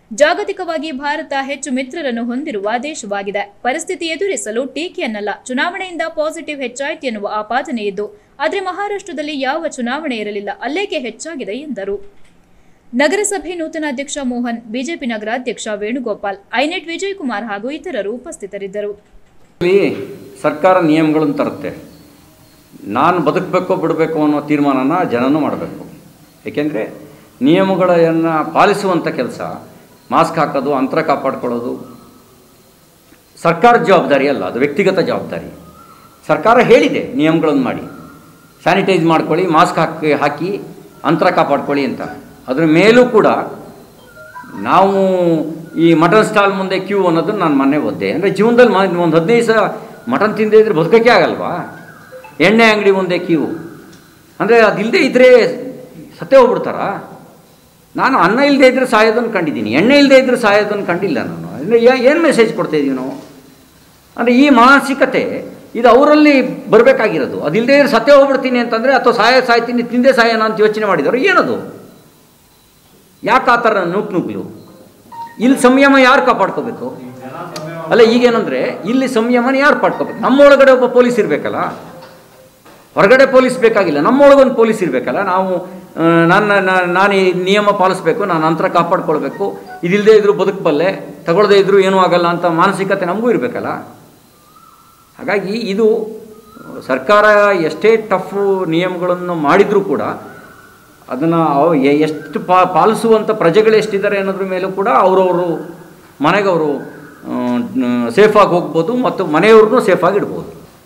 ಜಾಗತಿಕವಾಗಿ ಭಾರತ ಹೆಚ್ಚು ಮಿತ್ರರನ್ನು ಹೊಂದಿರುವ ದೇಶವಾಗಿದೆ ಪರಿಸ್ಥಿತಿ ಎದುರಿಸಲು ಟೀಕೆಯನ್ನಲ್ಲ ಚುನಾವಣೆಯಿಂದ ಪಾಸಿಟಿವ್ ಹೆಚ್ಚಾಯಿತು ಎನ್ನುವ ಆಪಾದನೆ ಇದ್ದು ಆದರೆ ಮಹಾರಾಷ್ಟ್ರದಲ್ಲಿ ಯಾವ ಚುನಾವಣೆ ಇರಲಿಲ್ಲ ಅಲ್ಲೇಕೆ ಹೆಚ್ಚಾಗಿದೆ ಎಂದರು ನಗರಸಭೆ ನೂತನ ಅಧ್ಯಕ್ಷ ಮೋಹನ್ ಬಿಜೆಪಿ ನಗರಾಧ್ಯಕ್ಷ ವೇಣುಗೋಪಾಲ್ ಐನೆಟ್ ವಿಜಯಕುಮಾರ್ ಹಾಗೂ ಇತರರು ಉಪಸ್ಥಿತರಿದ್ದರು ಇಲ್ಲಿ ಸರ್ಕಾರ ನಿಯಮಗಳನ್ನು ತರುತ್ತೆ ನಾನು ಬದುಕಬೇಕೋ ಬಿಡಬೇಕು ಅನ್ನೋ ತೀರ್ಮಾನನ ಜನನೂ ಮಾಡಬೇಕು ಏಕೆಂದರೆ ನಿಯಮಗಳನ್ನು ಪಾಲಿಸುವಂಥ ಕೆಲಸ ಮಾಸ್ಕ್ ಹಾಕೋದು ಅಂತರ ಕಾಪಾಡ್ಕೊಳ್ಳೋದು ಸರ್ಕಾರದ ಜವಾಬ್ದಾರಿ ಅಲ್ಲ ಅದು ವ್ಯಕ್ತಿಗತ ಜವಾಬ್ದಾರಿ ಸರ್ಕಾರ ಹೇಳಿದೆ ನಿಯಮಗಳನ್ನು ಮಾಡಿ ಸ್ಯಾನಿಟೈಸ್ ಮಾಡ್ಕೊಳ್ಳಿ ಮಾಸ್ಕ್ ಹಾಕಿ ಹಾಕಿ ಅಂತರ ಕಾಪಾಡ್ಕೊಳ್ಳಿ ಅಂತ ಅದ್ರ ಮೇಲೂ ಕೂಡ ನಾವು ಈ ಮಟನ್ ಸ್ಟಾಲ್ ಮುಂದೆ ಕ್ಯೂ ಅನ್ನೋದನ್ನ ನಾನು ಮೊನ್ನೆ ಓದ್ದೆ ಅಂದರೆ ಜೀವನದಲ್ಲಿ ಮ ಒಂದು ಹದಿನೈದು ಸಲ ಮಟನ್ ತಿಂದೇ ಇದ್ರೆ ಬದುಕೋಕ್ಕೆ ಆಗಲ್ವಾ ಎಣ್ಣೆ ಅಂಗಡಿ ಮುಂದೆ ಕ್ಯೂ ಅಂದರೆ ಅದಿಲ್ಲದೆ ಇದ್ದರೆ ಸತ್ತೇ ಹೋಗ್ಬಿಡ್ತಾರಾ ನಾನು ಅನ್ನ ಇಲ್ಲದೆ ಇದ್ದರೆ ಸಾಯೋದನ್ನು ಕಂಡಿದ್ದೀನಿ ಎಣ್ಣೆ ಇಲ್ಲದೆ ಇದ್ದರೆ ಸಾಯೋದನ್ನು ಕಂಡಿಲ್ಲ ನಾನು ಅಂದರೆ ಏನು ಮೆಸೇಜ್ ಕೊಡ್ತಾ ಇದೀವಿ ನಾವು ಅಂದರೆ ಈ ಮಾನಸಿಕತೆ ಇದು ಅವರಲ್ಲಿ ಬರಬೇಕಾಗಿರೋದು ಅದಿಲ್ಲದೆ ಇದ್ರೆ ಸತ್ತೇ ಹೋಗ್ಬಿಡ್ತೀನಿ ಅಂತಂದರೆ ಅಥವಾ ಸಾಯ ಸಾಯ್ತೀನಿ ತಿಂದೆ ಸಾಯೋಣ ಅಂತ ಯೋಚನೆ ಮಾಡಿದವರು ಏನದು ಯಾಕೆ ಆ ಥರ ನೂಕ್ ನುಗ್ಲು ಇಲ್ಲಿ ಸಂಯಮ ಯಾರು ಕಾಪಾಡ್ಕೋಬೇಕು ಅಲ್ಲ ಈಗೇನಂದರೆ ಇಲ್ಲಿ ಸಂಯಮನ ಯಾರು ಪಾಡ್ಕೋಬೇಕು ನಮ್ಮೊಳಗಡೆ ಒಬ್ಬ ಪೊಲೀಸ್ ಇರಬೇಕಲ್ಲ ಹೊರಗಡೆ ಪೊಲೀಸ್ ಬೇಕಾಗಿಲ್ಲ ನಮ್ಮೊಳಗೊಂದು ಪೊಲೀಸ್ ಇರಬೇಕಲ್ಲ ನಾವು ಆ, ನನ್ನ ನಾ- ನಾನು ಈ ನಿಯಮ ಪಾಲಿಸ್ಬೇಕು ನಾನು ಅಂತರ ಕಾಪಾಡ್ಕೊಳ್ಬೇಕು ಇದಿಲ್ಲದೆ ಇದ್ರೂ ಬದುಕಬಲ್ಲೆ ತಗೊಳ್ಳದೆ ಇದ್ರೂ ಏನೂ ಆಗಲ್ಲ ಅಂತ ಮಾನಸಿಕತೆ ನಮಗೂ ಇರಬೇಕಲ್ಲ ಹಾಗಾಗಿ ಇದು ಸರ್ಕಾರ ಎಷ್ಟೇ ಟಫ್ ನಿಯಮಗಳನ್ನು ಮಾಡಿದರೂ ಕೂಡ ಅದನ್ನು ಎಷ್ಟು ಪಾ ಪಾಲಿಸುವಂಥ ಪ್ರಜೆಗಳು ಎಷ್ಟಿದ್ದಾರೆ ಅನ್ನೋದ್ರ ಮೇಲೂ ಕೂಡ ಅವರವರು ಮನೆಗೆ ಅವರು ಸೇಫಾಗಿ ಹೋಗ್ಬೋದು ಮತ್ತು ಮನೆಯವ್ರನ್ನೂ ಸೇಫಾಗಿ ಇಡ್ಬೋದು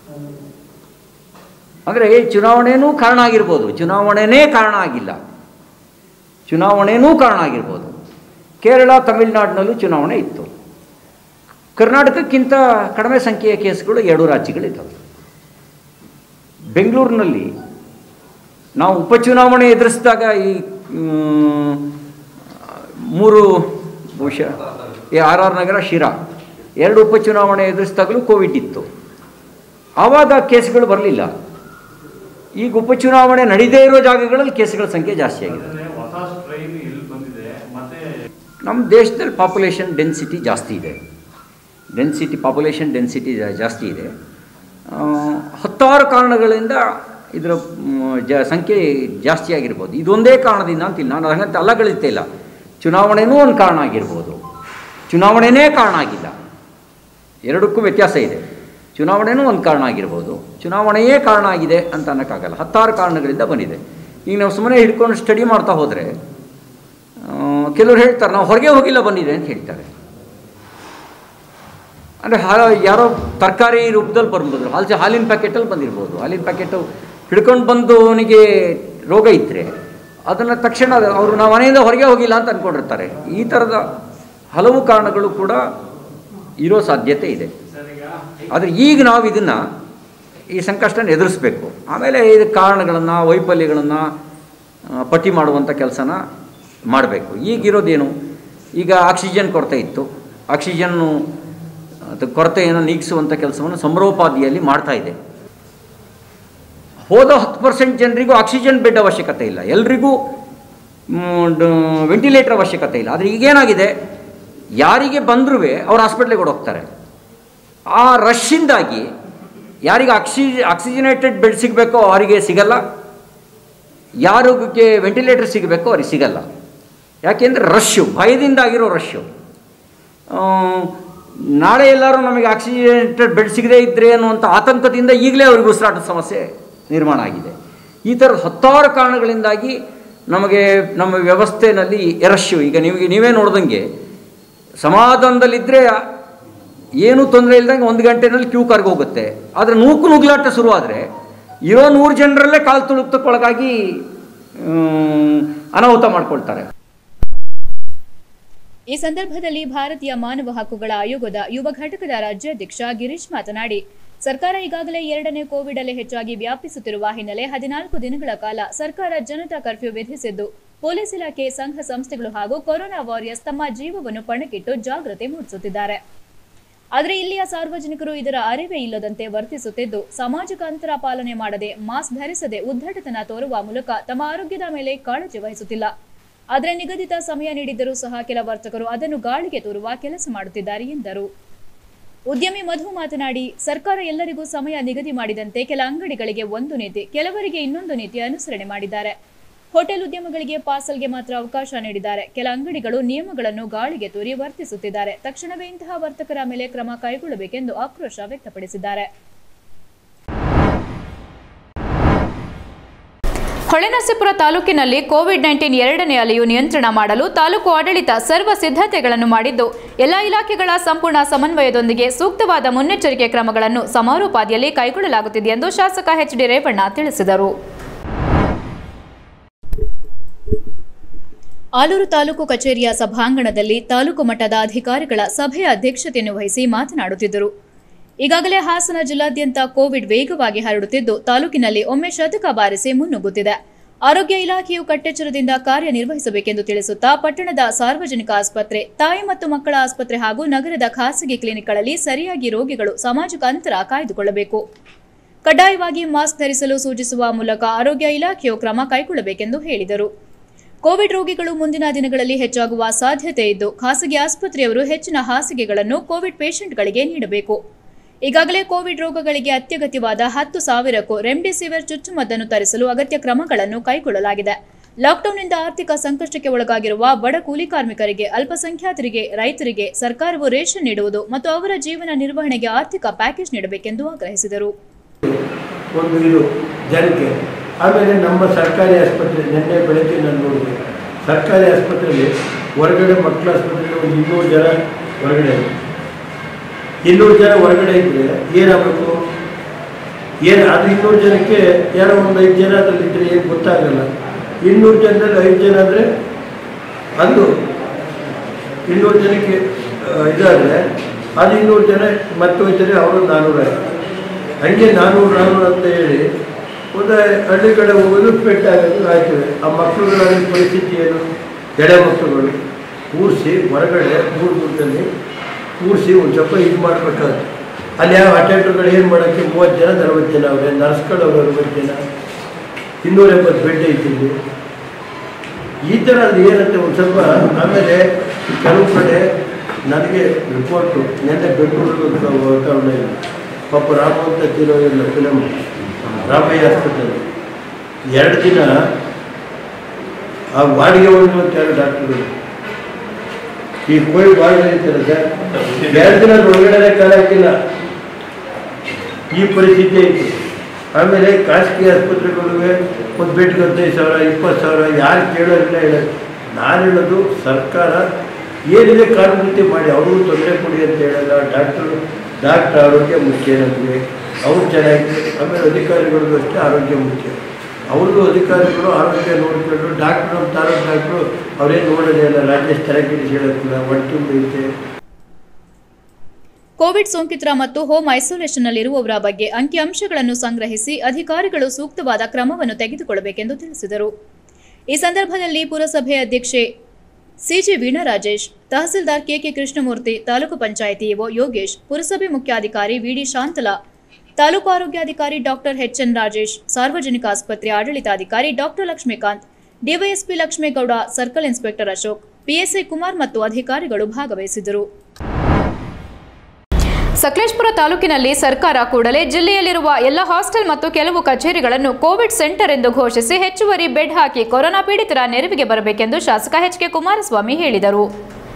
ಅಂದರೆ ಚುನಾವಣೆನೂ ಕಾರಣ ಆಗಿರ್ಬೋದು ಚುನಾವಣೆನೇ ಕಾರಣ ಆಗಿಲ್ಲ ಚುನಾವಣೆನೂ ಕಾರಣ ಆಗಿರ್ಬೋದು ಕೇರಳ ತಮಿಳುನಾಡಿನಲ್ಲೂ ಚುನಾವಣೆ ಇತ್ತು ಕರ್ನಾಟಕಕ್ಕಿಂತ ಕಡಿಮೆ ಸಂಖ್ಯೆಯ ಕೇಸ್ಗಳು ಎರಡು ರಾಜ್ಯಗಳಿದ್ದಾವೆ ಬೆಂಗಳೂರಿನಲ್ಲಿ ನಾವು ಉಪಚುನಾವಣೆ ಎದುರಿಸಿದಾಗ ಈ ಮ್, ಮೂರು ಬಹುಶಃ ಈ ಆರ್ ಆರ್ ನಗರ ಶಿರಾ ಎರಡು ಉಪಚುನಾವಣೆ ಎದುರಿಸಿದಾಗಲೂ ಕೋವಿಡ್ ಇತ್ತು ಆವಾಗ ಕೇಸ್ಗಳು ಬರಲಿಲ್ಲ ಈಗ ಉಪಚುನಾವಣೆ ನಡೀದೇ ಇರೋ ಜಾಗಗಳಲ್ಲಿ ಕೇಸ್ಗಳ ಸಂಖ್ಯೆ ಜಾಸ್ತಿ ಆಗಿದೆ ಹೊಸ ಸ್ಟ್ರೈನ್ ಎಲ್ಲಿ ಬಂದಿದೆ ಮತ್ತೆ ನಮ್ಮ ದೇಶದಲ್ಲಿ ಪಾಪ್ಯುಲೇಷನ್ ಡೆನ್ಸಿಟಿ ಜಾಸ್ತಿ ಇದೆ ಡೆನ್ಸಿಟಿ ಪಾಪ್ಯುಲೇಷನ್ ಡೆನ್ಸಿಟಿ ಜಾಸ್ತಿ ಇದೆ ಆ, ಹತ್ತಾರು ಕಾರಣಗಳಿಂದ ಇದರ ಮ್, ಜ ಸಂಖ್ಯೆ ಜಾಸ್ತಿ ಆಗಿರ್ಬೋದು ಇದೊಂದೇ ಕಾರಣದಿಂದ ಅಂತಿಲ್ಲ ನಾನು ಹಾಗಂತ ಅಲ್ಲಗಳಿಸ್ತಾ ಇಲ್ಲ ಚುನಾವಣೆನೂ ಒಂದು ಕಾರಣ ಆಗಿರ್ಬೋದು ಚುನಾವಣೆನೇ ಕಾರಣ ಆಗಿಲ್ಲ ಎರಡಕ್ಕೂ ವ್ಯತ್ಯಾಸ ಇದೆ ಚುನಾವಣೆನೂ ಒಂದು ಕಾರಣ ಆಗಿರ್ಬೋದು ಚುನಾವಣೆಯೇ ಕಾರಣ ಆಗಿದೆ ಅಂತ ಅನ್ನೋಕ್ಕಾಗಲ್ಲ ಹತ್ತಾರು ಕಾರಣಗಳಿಂದ ಬಂದಿದೆ ಈಗ ನಾವು ಸುಮ್ಮನೆ ಹಿಡ್ಕೊಂಡು ಸ್ಟಡಿ ಮಾಡ್ತಾ ಹೋದರೆ ಕೆಲವರು ಹೇಳ್ತಾರೆ ನಾವು ಹೊರಗೆ ಹೋಗಿಲ್ಲ ಬಂದಿದೆ ಅಂತ ಹೇಳ್ತಾರೆ ಅಂದರೆ ಹಾ ಯಾರೋ ತರಕಾರಿ ರೂಪದಲ್ಲಿ ಬರ್ಬೋದು ಹಾಲು ಹಾಲಿನ ಪ್ಯಾಕೆಟಲ್ಲಿ ಬಂದಿರ್ಬೋದು ಹಾಲಿನ ಪ್ಯಾಕೆಟು ಹಿಡ್ಕೊಂಡು ಬಂದು ಅವನಿಗೆ ರೋಗ ಇದ್ದರೆ ಅದನ್ನು ತಕ್ಷಣ ಅವರು ನಾವು ಮನೆಯಿಂದ ಹೊರಗೆ ಹೋಗಿಲ್ಲ ಅಂತ ಅಂದ್ಕೊಂಡಿರ್ತಾರೆ ಈ ಥರದ ಹಲವು ಕಾರಣಗಳು ಕೂಡ ಇರೋ ಸಾಧ್ಯತೆ ಇದೆ ಆದರೆ ಈಗ ನಾವು ಇದನ್ನು ಈ ಸಂಕಷ್ಟನ ಎದುರಿಸ್ಬೇಕು ಆಮೇಲೆ ಇದು ಕಾರಣಗಳನ್ನು ವೈಫಲ್ಯಗಳನ್ನು ಆ, ಪಟ್ಟಿ ಮಾಡುವಂಥ ಕೆಲಸನ ಮಾಡಬೇಕು ಈಗಿರೋದೇನು ಈಗ ಆಕ್ಸಿಜನ್ ಕೊರತೆ ಇತ್ತು ಆಕ್ಸಿಜನ್ನು ಅದು ಕೊರತೆಯನ್ನು ನೀಗಿಸುವಂಥ ಕೆಲಸವನ್ನು ಸಮರೋಪಾದಿಯಲ್ಲಿ ಮಾಡ್ತಾ ಇದೆ ಹೋದ ಹತ್ತು ಪರ್ಸೆಂಟ್ ಜನರಿಗೂ ಆಕ್ಸಿಜನ್ ಬೆಡ್ ಅವಶ್ಯಕತೆ ಇಲ್ಲ ಎಲ್ರಿಗೂ ವೆಂಟಿಲೇಟರ್ ಅವಶ್ಯಕತೆ ಇಲ್ಲ ಆದರೆ ಈಗೇನಾಗಿದೆ ಯಾರಿಗೆ ಬಂದರೂ ಅವ್ರು ಹಾಸ್ಪಿಟ್ಲಿಗೆ ಹೋಗ್ತಾರೆ ಆ ರಶ್ಶಿಂದಾಗಿ ಯಾರಿಗೆ ಆಕ್ಸಿ ಆಕ್ಸಿಜನೇಟೆಡ್ ಬೆಡ್ ಸಿಗಬೇಕೋ ಅವರಿಗೆ ಸಿಗಲ್ಲ ಯಾರಿಗೆ ವೆಂಟಿಲೇಟರ್ ಸಿಗಬೇಕೋ ಅವ್ರಿಗೆ ಸಿಗಲ್ಲ ಯಾಕೆಂದರೆ ರಶ್ಶು ಭಯದಿಂದಾಗಿರೋ ರಶ್ಶು ಆ, ನಾಳೆ ಎಲ್ಲರೂ ನಮಗೆ ಆಕ್ಸಿಜನೇಟೆಡ್ ಬೆಡ್ ಸಿಗದೇ ಇದ್ದರೆ ಅನ್ನುವಂಥ ಆತಂಕದಿಂದ ಈಗಲೇ ಅವ್ರಿಗೆ ಉಸಿರಾಟದ ಸಮಸ್ಯೆ ನಿರ್ಮಾಣ ಆಗಿದೆ ಈ ಥರದ ಹತ್ತಾರು ಕಾರಣಗಳಿಂದಾಗಿ ನಮಗೆ ನಮ್ಮ ವ್ಯವಸ್ಥೆಯಲ್ಲಿ ರಶ್ಶು ಈಗ ನಿಮಗೆ ನೀವೇ ನೋಡ್ದಂಗೆ ಸಮಾಧಾನದಲ್ಲಿದ್ದರೆ ಏನೂ ತೊಂದರೆ ಇಲ್ದಂಗೆ ಒಂದು ಗಂಟೆನಲ್ಲಿ ಕ್ಯೂ ಕಾರ್ಗೆ ಹೋಗುತ್ತೆ ಆದರೆ ನೂಕು ನುಗ್ಲಾಟ ಶುರುವಾದರೆ ಇರೋ ನೂರು ಜನರಲ್ಲೇ ಕಾಲು ತುಳುಕ್ತಕ್ಕೊಳಗಾಗಿ ಆಮ್, ಅನಾಹುತ ಮಾಡ್ಕೊಳ್ತಾರೆ ಈ ಸಂದರ್ಭದಲ್ಲಿ ಭಾರತೀಯ ಮಾನವ ಹಕ್ಕುಗಳ ಆಯೋಗದ ಯುವ ಘಟಕದ ರಾಜ್ಯಾಧ್ಯಕ್ಷ ಗಿರೀಶ್ ಮಾತನಾಡಿ ಸರ್ಕಾರ ಈಗಾಗಲೇ ಎರಡನೇ ಕೋವಿಡ್ ಅಲೆ ಹೆಚ್ಚಾಗಿ ವ್ಯಾಪಿಸುತ್ತಿರುವ ಹಿನ್ನೆಲೆ ಹದಿನಾಲ್ಕು ದಿನಗಳ ಕಾಲ ಸರ್ಕಾರ ಜನತಾ ಕರ್ಫ್ಯೂ ವಿಧಿಸಿದ್ದು ಪೊಲೀಸ್ ಇಲಾಖೆ ಸಂಘ ಸಂಸ್ಥೆಗಳು ಹಾಗೂ ಕೊರೋನಾ ವಾರಿಯರ್ಸ್ ತಮ್ಮ ಜೀವವನ್ನು ಪಣಕ್ಕಿಟ್ಟು ಜಾಗೃತಿ ಮೂಡಿಸುತ್ತಿದ್ದಾರೆ ಆದರೆ ಇಲ್ಲಿಯ ಸಾರ್ವಜನಿಕರು ಇದರ ಅರಿವೇ ಇಲ್ಲದಂತೆ ವರ್ತಿಸುತ್ತಿದ್ದು ಸಾಮಾಜಿಕ ಅಂತರ ಪಾಲನೆ ಮಾಡದೆ ಮಾಸ್ಕ್ ಧರಿಸದೆ ಉದ್ದಟತನ ತೋರುವ ಮೂಲಕ ತಮ್ಮ ಆರೋಗ್ಯದ ಮೇಲೆ ಕಾಳಜಿ ವಹಿಸುತ್ತಿಲ್ಲ ಆದರೆ ನಿಗದಿತ ಸಮಯ ನೀಡಿದ್ದರೂ ಸಹ ಕೆಲ ವರ್ತಕರು ಅದನ್ನು ಗಾಳಿಗೆ ತೋರುವ ಕೆಲಸ ಮಾಡುತ್ತಿದ್ದಾರೆ ಎಂದರು ಉದ್ಯಮಿ ಮಧು ಮಾತನಾಡಿ ಸರ್ಕಾರ ಎಲ್ಲರಿಗೂ ಸಮಯ ನಿಗದಿ ಮಾಡಿದಂತೆ ಕೆಲ ಅಂಗಡಿಗಳಿಗೆ ಒಂದು ನೀತಿ ಕೆಲವರಿಗೆ ಇನ್ನೊಂದು ನೀತಿ ಅನುಸರಣೆ ಮಾಡಿದ್ದಾರೆ ಹೋಟೆಲ್ ಉದ್ಯಮಗಳಿಗೆ ಪಾರ್ಸಲ್ಗೆ ಮಾತ್ರ ಅವಕಾಶ ನೀಡಿದ್ದಾರೆ ಕೆಲ ಅಂಗಡಿಗಳು ನಿಯಮಗಳನ್ನು ಗಾಳಿಗೆ ತೂರಿ ವರ್ತಿಸುತ್ತಿದ್ದಾರೆ ತಕ್ಷಣವೇ ಇಂತಹ ವರ್ತಕರ ಮೇಲೆ ಕ್ರಮ ಕೈಗೊಳ್ಳಬೇಕೆಂದು ಆಕ್ರೋಶ ವ್ಯಕ್ತಪಡಿಸಿದ್ದಾರೆ ಹೊಳೆನರಸೀಪುರ ತಾಲೂಕಿನಲ್ಲಿ ಕೋವಿಡ್ ನೈನ್ಟೀನ್ ಎರಡನೇ ಅಲೆಯು ನಿಯಂತ್ರಣ ಮಾಡಲು ತಾಲೂಕು ಆಡಳಿತ ಸರ್ವ ಸಿದ್ಧತೆಗಳನ್ನು ಮಾಡಿದ್ದು ಎಲ್ಲ ಇಲಾಖೆಗಳ ಸಂಪೂರ್ಣ ಸಮನ್ವಯದೊಂದಿಗೆ ಸೂಕ್ತವಾದ ಮುನ್ನೆಚ್ಚರಿಕೆ ಕ್ರಮಗಳನ್ನು ಸಮಾರೋಪಾದಿಯಲ್ಲಿ ಕೈಗೊಳ್ಳಲಾಗುತ್ತಿದೆ ಎಂದು ಶಾಸಕ ಎಚ್ ಡಿ ರೇವಣ್ಣ ತಿಳಿಸಿದರು ಆಲೂರು ತಾಲೂಕು ಕಚೇರಿಯ ಸಭಾಂಗಣದಲ್ಲಿ ತಾಲೂಕು ಮಟ್ಟದ ಅಧಿಕಾರಿಗಳ ಸಭೆಯ ಅಧ್ಯಕ್ಷತೆಯನ್ನು ವಹಿಸಿ ಮಾತನಾಡುತ್ತಿದ್ದರು ಈಗಾಗಲೇ ಹಾಸನ ಜಿಲ್ಲಾದ್ಯಂತ ಕೋವಿಡ್ ವೇಗವಾಗಿ ಹರಡುತ್ತಿದ್ದು ತಾಲೂಕಿನಲ್ಲಿ ಒಮ್ಮೆ ಶತಕ ಬಾರಿಸಿ ಮುನ್ನುಗ್ಗುತ್ತಿದೆ ಆರೋಗ್ಯ ಇಲಾಖೆಯು ಕಟ್ಟೆಚ್ಚರದಿಂದ ಕಾರ್ಯನಿರ್ವಹಿಸಬೇಕೆಂದು ತಿಳಿಸುತ್ತಾ ಪಟ್ಟಣದ ಸಾರ್ವಜನಿಕ ಆಸ್ಪತ್ರೆ ತಾಯಿ ಮತ್ತು ಮಕ್ಕಳ ಆಸ್ಪತ್ರೆ ಹಾಗೂ ನಗರದ ಖಾಸಗಿ ಕ್ಲಿನಿಕ್ಗಳಲ್ಲಿ ಸರಿಯಾಗಿ ರೋಗಿಗಳು ಸಾಮಾಜಿಕ ಅಂತರ ಕಾಯ್ದುಕೊಳ್ಳಬೇಕು ಕಡ್ಡಾಯವಾಗಿ ಮಾಸ್ಕ್ ಧರಿಸಲು ಸೂಚಿಸುವ ಮೂಲಕ ಆರೋಗ್ಯ ಇಲಾಖೆಯು ಕ್ರಮ ಕೈಗೊಳ್ಳಬೇಕೆಂದು ಹೇಳಿದರು ಕೋವಿಡ್ ರೋಗಿಗಳು ಮುಂದಿನ ದಿನಗಳಲ್ಲಿ ಹೆಚ್ಚಾಗುವ ಸಾಧ್ಯತೆ ಇದ್ದು ಖಾಸಗಿ ಆಸ್ಪತ್ರೆಯವರು ಹೆಚ್ಚಿನ ಹಾಸಿಗೆಗಳನ್ನು ಕೋವಿಡ್ ಪೇಷಂಟ್ಗಳಿಗೆ ನೀಡಬೇಕು ಈಗಾಗಲೇ ಕೋವಿಡ್ ರೋಗಗಳಿಗೆ ಅತ್ಯಗತ್ಯವಾದ ಹತ್ತು ಸಾವಿರಕ್ಕೂ ರೆಮ್ಡಿಸಿವಿರ್ ಚುಚ್ಚುಮದ್ದನ್ನು ತರಿಸಲು ಅಗತ್ಯ ಕ್ರಮಗಳನ್ನು ಕೈಗೊಳ್ಳಲಾಗಿದೆ ಲಾಕ್ಡೌನ್ನಿಂದ ಆರ್ಥಿಕ ಸಂಕಷ್ಟಕ್ಕೆ ಒಳಗಾಗಿರುವ ಬಡ ಕೂಲಿ ಕಾರ್ಮಿಕರಿಗೆ ಅಲ್ಪಸಂಖ್ಯಾತರಿಗೆ ರೈತರಿಗೆ ಸರ್ಕಾರವು ರೇಷನ್ ನೀಡುವುದು ಮತ್ತು ಅವರ ಜೀವನ ನಿರ್ವಹಣೆಗೆ ಆರ್ಥಿಕ ಪ್ಯಾಕೇಜ್ ನೀಡಬೇಕೆಂದು ಆಗ್ರಹಿಸಿದರು ಒಂದು ಇದು ಜನಕ್ಕೆ ಆಮೇಲೆ ನಮ್ಮ ಸರ್ಕಾರಿ ಆಸ್ಪತ್ರೆ ನಿನ್ನೆ ಬೆಳಗ್ಗೆ ನಾನು ನೋಡಿದೆ ಸರ್ಕಾರಿ ಆಸ್ಪತ್ರೆಯಲ್ಲಿ ಹೊರಗಡೆ ಮಕ್ಕಳ ಆಸ್ಪತ್ರೆಯಲ್ಲಿ ಒಂದು ಇನ್ನೂರು ಜನ ಹೊರಗಡೆ ಇದೆ. ಇನ್ನೂರು ಜನ ಹೊರಗಡೆ ಇದ್ದರೆ ಏನಾಗಬೇಕು ಏನು ಅದು ಇನ್ನೂರು ಜನಕ್ಕೆ ಯಾರೋ ಒಂದು ಐದು ಜನ ಅದರಲ್ಲಿ ಇದ್ದರೆ ಏನು ಗೊತ್ತಾಗಲ್ಲ ಇನ್ನೂರು ಜನದಲ್ಲಿ ಐದು ಜನ ಅಂದರೆ ಅದು ಇನ್ನೂರು ಜನಕ್ಕೆ ಇದಾದರೆ ಅದು ಇನ್ನೂರು ಜನ ಮತ್ತೆ ಹೋಯ್ತಾರೆ ಅವರು ನಾನ್ನೂರ ಹಂಗೆ ನಾನ್ನೂರು ನಾನ್ನೂರು ಅಂತ ಹೇಳಿ ಒಂದು ಹಳ್ಳಿ ಕಡೆ ಹೋಗೋದು ಪೆಟ್ಟಾಗೋದು ಆಗ್ತದೆ ಆ ಮಕ್ಕಳುಗಳ ಪರಿಸ್ಥಿತಿ ಏನು ಎಳೆ ಮಕ್ಕಳುಗಳು ಕೂರಿಸಿ ಹೊರಗಡೆ ಮೂರು ದೂರದಲ್ಲಿ ಕೂರಿಸಿ ಒಂದು ಸ್ವಲ್ಪ ಇದು ಮಾಡಬೇಕಾಗುತ್ತೆ ಅಲ್ಲಿ ಯಾವ ಅಟೆಂಡರ್ಗಳು ಏನು ಮಾಡೋಕ್ಕೆ ಮೂವತ್ತು ಜನ ನಲ್ವತ್ತು ಜನ ಅವರೇ ನರ್ಸ್ಗಳು ಅವ್ರು ಅರವತ್ತು ಜನ ಇನ್ನೂರ ಎಂಬತ್ತು ಬೆಡ್ ಐತಿ ಇಲ್ಲಿ ಈ ಥರ ಅದು ಏನಂತೆ ಒಂದು ಸ್ವಲ್ಪ ಆಮೇಲೆ ಕೆಲವು ಕಡೆ ನನಗೆ ರಿಪೋರ್ಟು ನೆನ್ನೆ ಬೆಂಗಳೂರಿಗೆ ವಾತಾವರಣ ಇಲ್ಲ ಪಾಪ ರಾಮ ಅಂತ ತಿರೋ ಇಲ್ಲ ಫಿಲಮ್ ರಾಮಯ್ಯ ಆಸ್ಪತ್ರೆ ಎರಡು ದಿನ ಆ ವಾರ್ಡ್ಗೆ ಒಂದು ಅಂತ ಎರಡು ಡಾಕ್ಟರ್ಗಳು ಈ ಕೋವಿಡ್ ವಾರ್ಡ್ ಇರ್ತಾರೆ ಸರ್ ಎರಡು ದಿನ ಒಳಗಡೆ ಕಾಲ ಹಾಕಿಲ್ಲ ಈ ಪರಿಸ್ಥಿತಿ ಐತಿ ಆಮೇಲೆ ಖಾಸಗಿ ಆಸ್ಪತ್ರೆಗಳಿಗೆ ಒಂದು ಬೆಡ್ಗೆ ಹದಿನೈದು ಸಾವಿರ ಇಪ್ಪತ್ತು ಸಾವಿರ ಯಾರು ಕೇಳೋರಿಲ್ಲ ಹೇಳೋದು ನಾನು ಹೇಳೋದು ಸರ್ಕಾರ ಏನಿದೆ ಕಾನೂನು ಮಾಡಿ ಅವ್ರಿಗೂ ತೊಂದರೆ ಕೊಡಿ ಅಂತ ಹೇಳಲ್ಲ ಡಾಕ್ಟ್ರು ಡಾಕ್ಟ್ರ್ ಆರೋಗ್ಯ ಮುಖ್ಯ ನಮಗೆ ಅವ್ರು ಚೆನ್ನಾಗಿ ಆಮೇಲೆ ಅಧಿಕಾರಿಗಳಿಗೂ ಅಷ್ಟೇ ಆರೋಗ್ಯ ಮುಖ್ಯ ಅವ್ರಿಗೂ ಅಧಿಕಾರಿಗಳು ಆರೋಗ್ಯ ನೋಡ್ಕೊಂಡು ಡಾಕ್ಟ್ರು ನಮ್ಮ ತಾಲೂಕು ಡಾಕ್ಟ್ರು ಅವ್ರೇನು ನೋಡೋದೇ ಇಲ್ಲ ರಾಜೇಶ್ ತಲೆಕೆಡಿಸಿ ಹೇಳೋದಿಲ್ಲ ಹೊಟ್ಟೆ ಐತೆ ಕೋವಿಡ್ ಸೋಂಕಿತರ ಮತ್ತು ಹೋಮ್ ಐಸೋಲೇಷನ್ನಲ್ಲಿರುವವರ ಬಗ್ಗೆ ಅಂಕಿಅಂಶಗಳನ್ನು ಸಂಗ್ರಹಿಸಿ ಅಧಿಕಾರಿಗಳು ಸೂಕ್ತವಾದ ಕ್ರಮವನ್ನು ತೆಗೆದುಕೊಳ್ಳಬೇಕೆಂದು ತಿಳಿಸಿದರು ಈ ಸಂದರ್ಭದಲ್ಲಿ ಪುರಸಭೆ ಅಧ್ಯಕ್ಷೆ C G Veena Rajesh tahsildar K K Krishnamurthy taluk panchayat E O Yogesh ಪುರಸಭೆ ಮುಖ್ಯಾಧಿಕಾರಿ ವಿಡಿ ಶಾಂತಲಾ ತಾಲೂಕು ಆರೋಗ್ಯಾಧಿಕಾರಿ ಡಾಕ್ಟರ್ ಎನ್ ರಾಜೇಶ್ ಸಾರ್ವಜನಿಕ ಆಸ್ಪತ್ರೆ ಆಡಳಿತಾಧಿಕಾರಿ doctor Lakshmikanth DYSP Lakshmegowda circle inspector Ashok PSI Kumar ಮತ್ತು ಅಧಿಕಾರಿಗಳು ಭಾಗವಹಿಸಿದರು ಸಕಲೇಶ್ಪುರ ತಾಲೂಕಿನಲ್ಲಿ ಸರ್ಕಾರ ಕೂಡಲೇ ಜಿಲ್ಲೆಯಲ್ಲಿರುವ ಎಲ್ಲ ಹಾಸ್ಟೆಲ್ ಮತ್ತು ಕೆಲವು ಕಚೇರಿಗಳನ್ನು ಕೋವಿಡ್ ಸೆಂಟರ್ ಎಂದು ಘೋಷಿಸಿ ಹೆಚ್ಚುವರಿ ಬೆಡ್ ಹಾಕಿ ಕೊರೋನಾ ಪೀಡಿತರ ನೆರವಿಗೆ ಬರಬೇಕೆಂದು ಶಾಸಕ ಎಚ್ ಕೆ ಕುಮಾರಸ್ವಾಮಿ ಹೇಳಿದರು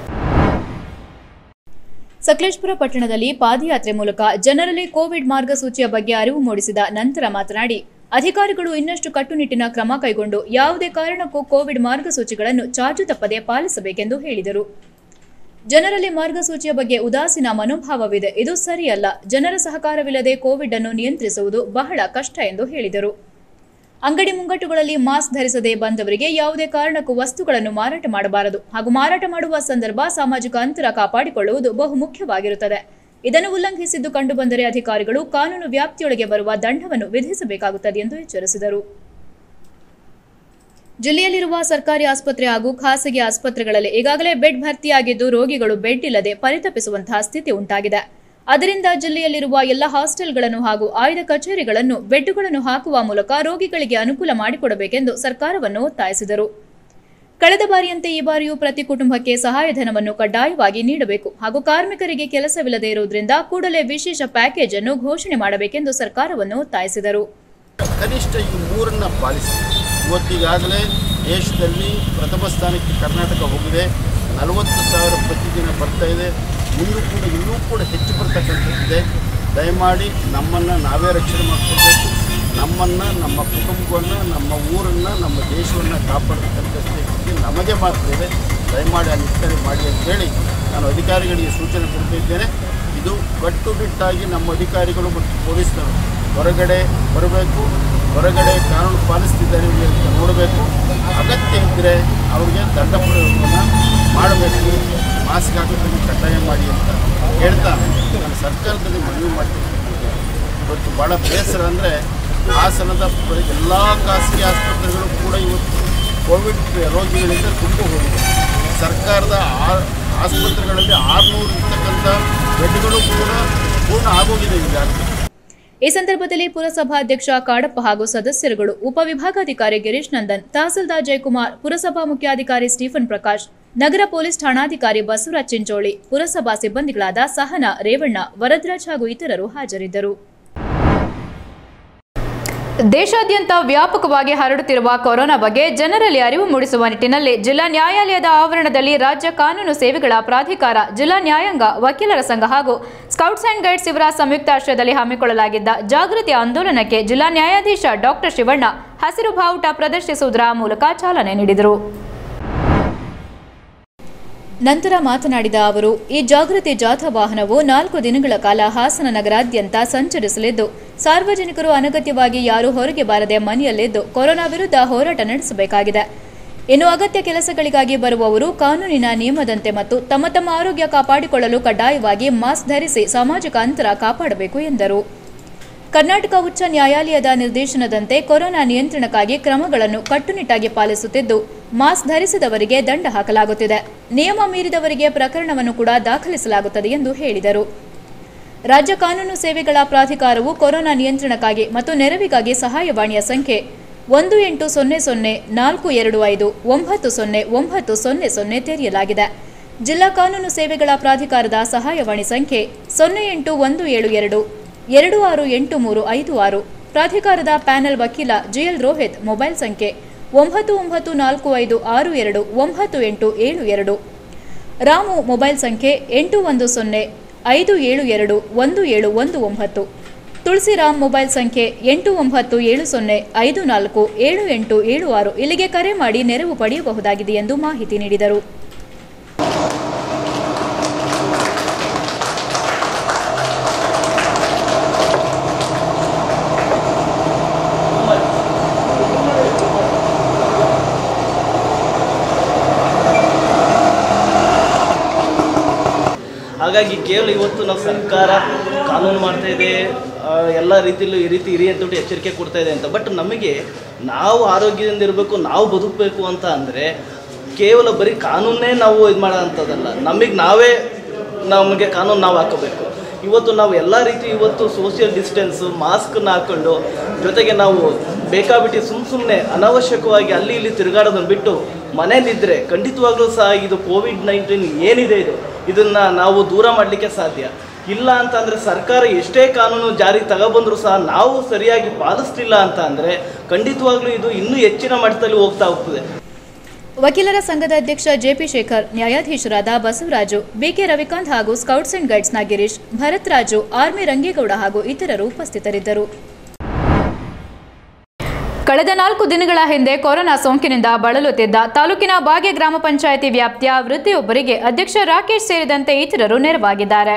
ಸಕಲೇಶ್ಪುರ ಪಟ್ಟಣದಲ್ಲಿ ಪಾದಯಾತ್ರೆ ಮೂಲಕ ಜನರಲ್ಲಿ ಕೋವಿಡ್ ಮಾರ್ಗಸೂಚಿಯ ಬಗ್ಗೆ ಅರಿವು ಮೂಡಿಸಿದ ನಂತರ ಮಾತನಾಡಿ ಅಧಿಕಾರಿಗಳು ಇನ್ನಷ್ಟು ಕಟ್ಟುನಿಟ್ಟಿನ ಕ್ರಮ ಕೈಗೊಂಡು ಯಾವುದೇ ಕಾರಣಕ್ಕೂ ಕೋವಿಡ್ ಮಾರ್ಗಸೂಚಿಗಳನ್ನು ಚಾಚು ತಪ್ಪದೆ ಪಾಲಿಸಬೇಕೆಂದು ಹೇಳಿದರು ಜನರಲ್ಲಿ ಮಾರ್ಗಸೂಚಿಯ ಬಗ್ಗೆ ಉದಾಸೀನ ಮನೋಭಾವವಿದೆ ಇದು ಸರಿಯಲ್ಲ ಜನರ ಸಹಕಾರವಿಲ್ಲದೆ ಕೋವಿಡ್ ಅನ್ನು ನಿಯಂತ್ರಿಸುವುದು ಬಹಳ ಕಷ್ಟ ಎಂದು ಹೇಳಿದರು ಅಂಗಡಿ ಮುಂಗಟ್ಟುಗಳಲ್ಲಿ ಮಾಸ್ಕ್ ಧರಿಸದೆ ಬಂದವರಿಗೆ ಯಾವುದೇ ಕಾರಣಕ್ಕೂ ವಸ್ತುಗಳನ್ನು ಮಾರಾಟ ಮಾಡಬಾರದು ಹಾಗೂ ಮಾರಾಟ ಮಾಡುವ ಸಂದರ್ಭ ಸಾಮಾಜಿಕ ಅಂತರ ಕಾಪಾಡಿಕೊಳ್ಳುವುದು ಬಹು ಮುಖ್ಯವಾಗಿರುತ್ತದೆ ಇದನ್ನು ಉಲ್ಲಂಘಿಸಿದ್ದು ಕಂಡುಬಂದರೆ ಅಧಿಕಾರಿಗಳು ಕಾನೂನು ವ್ಯಾಪ್ತಿಯೊಳಗೆ ಬರುವ ದಂಡವನ್ನು ವಿಧಿಸಬೇಕಾಗುತ್ತದೆ ಎಂದು ಎಚ್ಚರಿಸಿದರು ಜಿಲ್ಲೆಯಲ್ಲಿರುವ ಸರ್ಕಾರಿ ಆಸ್ಪತ್ರೆ ಹಾಗೂ ಖಾಸಗಿ ಆಸ್ಪತ್ರೆಗಳಲ್ಲಿ ಈಗಾಗಲೇ ಬೆಡ್ ಭರ್ತಿಯಾಗಿದ್ದು ರೋಗಿಗಳು ಬೆಡ್ ಇಲ್ಲದೆ ಪರಿತಪಿಸುವಂತಹ ಸ್ಥಿತಿ ಉಂಟಾಗಿದೆ ಅದರಿಂದ ಜಿಲ್ಲೆಯಲ್ಲಿರುವ ಎಲ್ಲ ಹಾಸ್ಟೆಲ್ಗಳನ್ನು ಹಾಗೂ ಆಯ್ದ ಕಚೇರಿಗಳನ್ನು ಬೆಡ್ಗಳನ್ನು ಹಾಕುವ ಮೂಲಕ ರೋಗಿಗಳಿಗೆ ಅನುಕೂಲ ಮಾಡಿಕೊಡಬೇಕೆಂದು ಸರ್ಕಾರವನ್ನು ಒತ್ತಾಯಿಸಿದರು ಕಳೆದ ಬಾರಿಯಂತೆ ಈ ಬಾರಿಯೂ ಪ್ರತಿ ಕುಟುಂಬಕ್ಕೆ ಸಹಾಯಧನವನ್ನು ಕಡ್ಡಾಯವಾಗಿ ನೀಡಬೇಕು ಹಾಗೂ ಕಾರ್ಮಿಕರಿಗೆ ಕೆಲಸವಿಲ್ಲದೆ ಇರುವುದರಿಂದ ಕೂಡಲೇ ವಿಶೇಷ ಪ್ಯಾಕೇಜ್ ಅನ್ನು ಘೋಷಣೆ ಮಾಡಬೇಕೆಂದು ಸರ್ಕಾರವನ್ನು ಒತ್ತಾಯಿಸಿದರು ಕನಿಷ್ಠ ಈ ಮೂರನ್ನ ಪಾಲಿಸಿ ಇವತ್ತಿಗಾಗಲೇ ದೇಶದಲ್ಲಿ ಪ್ರಥಮ ಸ್ಥಾನಕ್ಕೆ ಕರ್ನಾಟಕ ಹೋಗಿದೆ ನಲವತ್ತು ಸಾವಿರ ಪ್ರತಿದಿನ ಬರ್ತಾ ಇದೆ ಮುಂದೂ ಕೂಡ ಇನ್ನೂ ಕೂಡ ಹೆಚ್ಚು ಬರ್ತಕ್ಕಂಥದ್ದಿದೆ ದಯಮಾಡಿ ನಮ್ಮನ್ನು ನಾವೇ ರಕ್ಷಣೆ ಮಾಡ್ಕೊಳ್ಬೇಕು ನಮ್ಮನ್ನು ನಮ್ಮ ಕುಟುಂಬವನ್ನು ನಮ್ಮ ಊರನ್ನು ನಮ್ಮ ದೇಶವನ್ನು ಕಾಪಾಡತಕ್ಕಂಥ ಸ್ಥಿತಿ ನಮಗೆ ಮಾತ್ರ ಇದೆ ದಯಮಾಡಿ ಆ ನಿಟ್ಟಿನಲ್ಲಿ ಮಾಡಿ ಅಂತೇಳಿ ನಾನು ಅಧಿಕಾರಿಗಳಿಗೆ ಸೂಚನೆ ಕೊಡ್ತಿದ್ದೇನೆ ಇದು ಕಟ್ಟುನಿಟ್ಟಾಗಿ ನಮ್ಮ ಅಧಿಕಾರಿಗಳು ಮತ್ತು ಪೊಲೀಸರು ಹೊರಗಡೆ ಬರಬೇಕು ಹೊರಗಡೆ ಕಾನೂನು ಪಾಲಿಸ್ತಿದ್ದಾರೆ ಇವ್ರು ಅಂತ ನೋಡಬೇಕು ಅಗತ್ಯ ಇದ್ದರೆ ಅವ್ರಿಗೆ ದಂಡ ಪ್ರಯೋಗವನ್ನು ಮಾಡಬೇಕು ಮಾಸ್ಕ್ ಹಾಕೋದನ್ನು ಕಡ್ಡಾಯ ಮಾಡಿ ಅಂತ ಹೇಳ್ತಾ ನಾನು ಸರ್ಕಾರದಲ್ಲಿ ಮನವಿ ಮಾಡ್ತೀನಿ ಇವತ್ತು ಭಾಳ ಬೇಸರ ಅಂದರೆ ಹಾಸನದ ಎಲ್ಲ ಖಾಸಗಿ ಆಸ್ಪತ್ರೆಗಳು ಕೂಡ ಇವತ್ತು ಕೋವಿಡ್ ರೋಗಿಗಳಿಂದ ತುಂಬ ಹೋಗಿದೆ ಸರ್ಕಾರದ ಆ- ಆಸ್ಪತ್ರೆಗಳಲ್ಲಿ ಆರುನೂರು ಇರ್ತಕ್ಕಂಥ ಬೆಡ್ಗಳು ಕೂಡ ಪೂರ್ಣ ಆಗೋಗಿದೆ ಈಗಾಗಲೇ ಈ ಸಂದರ್ಭದಲ್ಲಿ ಪುರಸಭಾಧ್ಯಕ್ಷ ಕಾಡಪ್ಪ ಹಾಗೂ ಸದಸ್ಯರುಗಳು ಉಪವಿಭಾಗಾಧಿಕಾರಿ ಗಿರೀಶ್ ನಂದನ್ ತಹಸೀಲ್ದಾರ್ ಜಯಕುಮಾರ್ ಪುರಸಭಾ ಮುಖ್ಯಾಧಿಕಾರಿ ಸ್ಟೀಫನ್ ಪ್ರಕಾಶ್ ನಗರ ಪೊಲೀಸ್ ಠಾಣಾಧಿಕಾರಿ ಬಸವರಾಜ್ ಚಿಂಚೋಳಿ ಪುರಸಭಾ ಸಿಬ್ಬಂದಿಗಳಾದ ಸಹನಾ ರೇವಣ್ಣ ವರದ್ರಾಜ್ ಹಾಗೂ ಇತರರು ಹಾಜರಿದ್ದರು ದೇಶಾದ್ಯಂತ ವ್ಯಾಪಕವಾಗಿ ಹರಡುತ್ತಿರುವ ಕೊರೋನಾ ಬಗ್ಗೆ ಜನರಲ್ಲಿ ಅರಿವು ಮೂಡಿಸುವ ನಿಟ್ಟಿನಲ್ಲಿ ಜಿಲ್ಲಾ ನ್ಯಾಯಾಲಯದ ಆವರಣದಲ್ಲಿ ರಾಜ್ಯ ಕಾನೂನು ಸೇವೆಗಳ ಪ್ರಾಧಿಕಾರ ಜಿಲ್ಲಾ ನ್ಯಾಯಾಂಗ ವಕೀಲರ ಸಂಘ ಹಾಗೂ ಸ್ಕೌಟ್ಸ್ ಅಂಡ್ ಗೈಡ್ಸ್ ಇವರ ಸಂಯುಕ್ತಾಶ್ರಯದಲ್ಲಿ ಹಮ್ಮಿಕೊಳ್ಳಲಾಗಿದ್ದ ಜಾಗೃತಿ ಆಂದೋಲನಕ್ಕೆ ಜಿಲ್ಲಾ ನ್ಯಾಯಾಧೀಶ ಡಾಕ್ಟರ್ ಶಿವಣ್ಣ ಹಸಿರು ಬಾವುಟ ಪ್ರದರ್ಶಿಸುವುದರ ಮೂಲಕ ಚಾಲನೆ ನೀಡಿದರು ನಂತರ ಮಾತನಾಡಿದ ಅವರು ಈ ಜಾಗೃತಿ ಜಾಥಾ ವಾಹನವು ನಾಲ್ಕು ದಿನಗಳ ಕಾಲ ಹಾಸನ ನಗರಾದ್ಯಂತ ಸಂಚರಿಸಲಿದ್ದು ಸಾರ್ವಜನಿಕರು ಅನಗತ್ಯವಾಗಿ ಯಾರೂ ಹೊರಗೆ ಬಾರದೆ ಮನೆಯಲ್ಲಿದ್ದು ಕೊರೋನಾ ವಿರುದ್ಧ ಹೋರಾಟ ನಡೆಸಬೇಕಾಗಿದೆ ಇನ್ನು ಅಗತ್ಯ ಕೆಲಸಗಳಿಗಾಗಿ ಬರುವವರು ಕಾನೂನಿನ ನಿಯಮದಂತೆ ಮತ್ತು ತಮ್ಮ ತಮ್ಮ ಆರೋಗ್ಯ ಕಾಪಾಡಿಕೊಳ್ಳಲು ಕಡ್ಡಾಯವಾಗಿ ಮಾಸ್ಕ್ ಧರಿಸಿ ಸಾಮಾಜಿಕ ಅಂತರ ಕಾಪಾಡಬೇಕು ಎಂದರು ಕರ್ನಾಟಕ ಉಚ್ಚ ನ್ಯಾಯಾಲಯದ ನಿರ್ದೇಶನದಂತೆ ಕೊರೋನಾ ನಿಯಂತ್ರಣಕ್ಕಾಗಿ ಕ್ರಮಗಳನ್ನು ಕಟ್ಟುನಿಟ್ಟಾಗಿ ಪಾಲಿಸುತ್ತಿದ್ದು ಮಾಸ್ಕ್ ಧರಿಸಿದವರಿಗೆ ದಂಡ ಹಾಕಲಾಗುತ್ತಿದೆ ನಿಯಮ ಮೀರಿದವರಿಗೆ ಪ್ರಕರಣವನ್ನು ಕೂಡ ದಾಖಲಿಸಲಾಗುತ್ತದೆ ಎಂದು ಹೇಳಿದರು ರಾಜ್ಯ ಕಾನೂನು ಸೇವೆಗಳ ಪ್ರಾಧಿಕಾರವು ಕೊರೋನಾ ನಿಯಂತ್ರಣಕ್ಕಾಗಿ ಮತ್ತು ನೆರವಿಗಾಗಿ ಸಹಾಯವಾಣಿಯ ಸಂಖ್ಯೆ ಒಂದು ಎಂಟು ಸೊನ್ನೆ ಸೊನ್ನೆ ನಾಲ್ಕು ಎರಡು ಐದು ಒಂಬತ್ತು ಸೊನ್ನೆ ಒಂಬತ್ತು ಸೊನ್ನೆ ಸೊನ್ನೆ ತೆರೆಯಲಾಗಿದೆ ಜಿಲ್ಲಾ ಕಾನೂನು ಸೇವೆಗಳ ಪ್ರಾಧಿಕಾರದ ಸಹಾಯವಾಣಿ ಸಂಖ್ಯೆ ಸೊನ್ನೆ ಎಂಟು ಒಂದು ಏಳು ಎರಡು ಎರಡು ಆರು ಎಂಟು ಮೂರು ಐದು ಆರು ಪ್ರಾಧಿಕಾರದ ಪ್ಯಾನೆಲ್ ವಕೀಲ ಜಿಎಲ್ ರೋಹಿತ್ ಮೊಬೈಲ್ ಸಂಖ್ಯೆ ಒಂಬತ್ತು ಒಂಬತ್ತು ನಾಲ್ಕು ಐದು ಆರು ಎರಡು ಒಂಬತ್ತು ಎಂಟು ಏಳು ಎರಡು ರಾಮು ಮೊಬೈಲ್ ಸಂಖ್ಯೆ ಎಂಟು ಒಂದು ಸೊನ್ನೆ ಐದು ಏಳು ಎರಡು ಒಂದು ಏಳು ಒಂದು ಒಂಬತ್ತು ತುಳಸಿರಾಮ್ ಮೊಬೈಲ್ ಸಂಖ್ಯೆ ಎಂಟು ಒಂಬತ್ತು ಏಳು ಸೊನ್ನೆ ಐದು ನಾಲ್ಕು ಏಳು ಎಂಟು ಏಳು ಆರು ಇಲ್ಲಿಗೆ ಕರೆ ಮಾಡಿ ನೆರವು ಪಡೆಯಬಹುದಾಗಿದೆ ಎಂದು ಮಾಹಿತಿ ನೀಡಿದರು ಹಾಗಾಗಿ ಕೇವಲ ಇವತ್ತು ನಾವು ಸರ್ಕಾರ ಕಾನೂನು ಮಾಡ್ತಾ ಇದೆ ಆ, ಎಲ್ಲ ರೀತಿಯಲ್ಲೂ ಈ ರೀತಿ ಇರಿ ಅಂತ ಎಚ್ಚರಿಕೆ ಕೊಡ್ತಾ ಇದೆ ಅಂತ ಬಟ್ ನಮಗೆ ನಾವು ಆರೋಗ್ಯದಿಂದ ಇರಬೇಕು ನಾವು ಬದುಕಬೇಕು ಅಂತ ಅಂದರೆ ಕೇವಲ ಬರೀ ಕಾನೂನೇ ನಾವು ಇದು ಮಾಡೋಂಥದ್ದಲ್ಲ ನಮಗೆ ನಾವೇ ನಮಗೆ ಕಾನೂನು ನಾವು ಹಾಕೋಬೇಕು ಇವತ್ತು ನಾವು ಎಲ್ಲ ರೀತಿ ಇವತ್ತು ಸೋಷಿಯಲ್ ಡಿಸ್ಟೆನ್ಸು ಮಾಸ್ಕನ್ನ ಹಾಕ್ಕೊಂಡು ಜೊತೆಗೆ ನಾವು ಬೇಕಾಬಿಟ್ಟು ಸುಮ್ಮ ಸುಮ್ಮನೆ ಅನಾವಶ್ಯಕವಾಗಿ ಅಲ್ಲಿ ಇಲ್ಲಿ ತಿರುಗಾಡೋದನ್ನು ಬಿಟ್ಟು ಮನೇಲಿದ್ದರೆ ಖಂಡಿತವಾಗ್ಲೂ ಸಹ ಇದು ಕೋವಿಡ್ ನೈನ್ಟೀನ್ ಏನಿದೆ ಇದು ಇದನ್ನು ನಾವು ದೂರ ಮಾಡಲಿಕ್ಕೆ ಸಾಧ್ಯ ಇಲ್ಲ ಅಂತ ಅಂದರೆ ಸರ್ಕಾರ ಎಷ್ಟೇ ಕಾನೂನು ಜಾರಿಗೆ ತಗೊಬಂದರೂ ಸಹ ನಾವು ಸರಿಯಾಗಿ ಪಾಲಿಸ್ತಿಲ್ಲ ಅಂತ ಅಂದರೆ ಖಂಡಿತವಾಗ್ಲೂ ಇದು ಇನ್ನೂ ಹೆಚ್ಚಿನ ಮಟ್ಟದಲ್ಲಿ ಹೋಗ್ತಾ ಹೋಗ್ತದೆ ವಕೀಲರ ಸಂಘದ ಅಧ್ಯಕ್ಷ ಜೆಪಿ ಶೇಖರ್ ನ್ಯಾಯಾಧೀಶರಾದ ಬಸವರಾಜು ಬಿಕೆ ರವಿಕಾಂತ್ ಹಾಗೂ ಸ್ಕೌಟ್ಸ್ ಅಂಡ್ ಗೈಡ್ಸ್ನ ಗಿರೀಶ್ ಭರತ್ ರಾಜು ಆರ್ಮಿ ರಂಗೇಗೌಡ ಹಾಗೂ ಇತರರು ಉಪಸ್ಥಿತರಿದ್ದರು ಕಳೆದ ನಾಲ್ಕು ದಿನಗಳ ಹಿಂದೆ ಕೊರೋನಾ ಸೋಂಕಿನಿಂದ ಬಳಲುತ್ತಿದ್ದ ತಾಲೂಕಿನ ಬಾಗೆ ಗ್ರಾಮ ಪಂಚಾಯಿತಿ ವ್ಯಾಪ್ತಿಯ ವೃದ್ಧಿಯೊಬ್ಬರಿಗೆ ಅಧ್ಯಕ್ಷ ರಾಕೇಶ್ ಸೇರಿದಂತೆ ಇತರರು ನೆರವಾಗಿದ್ದಾರೆ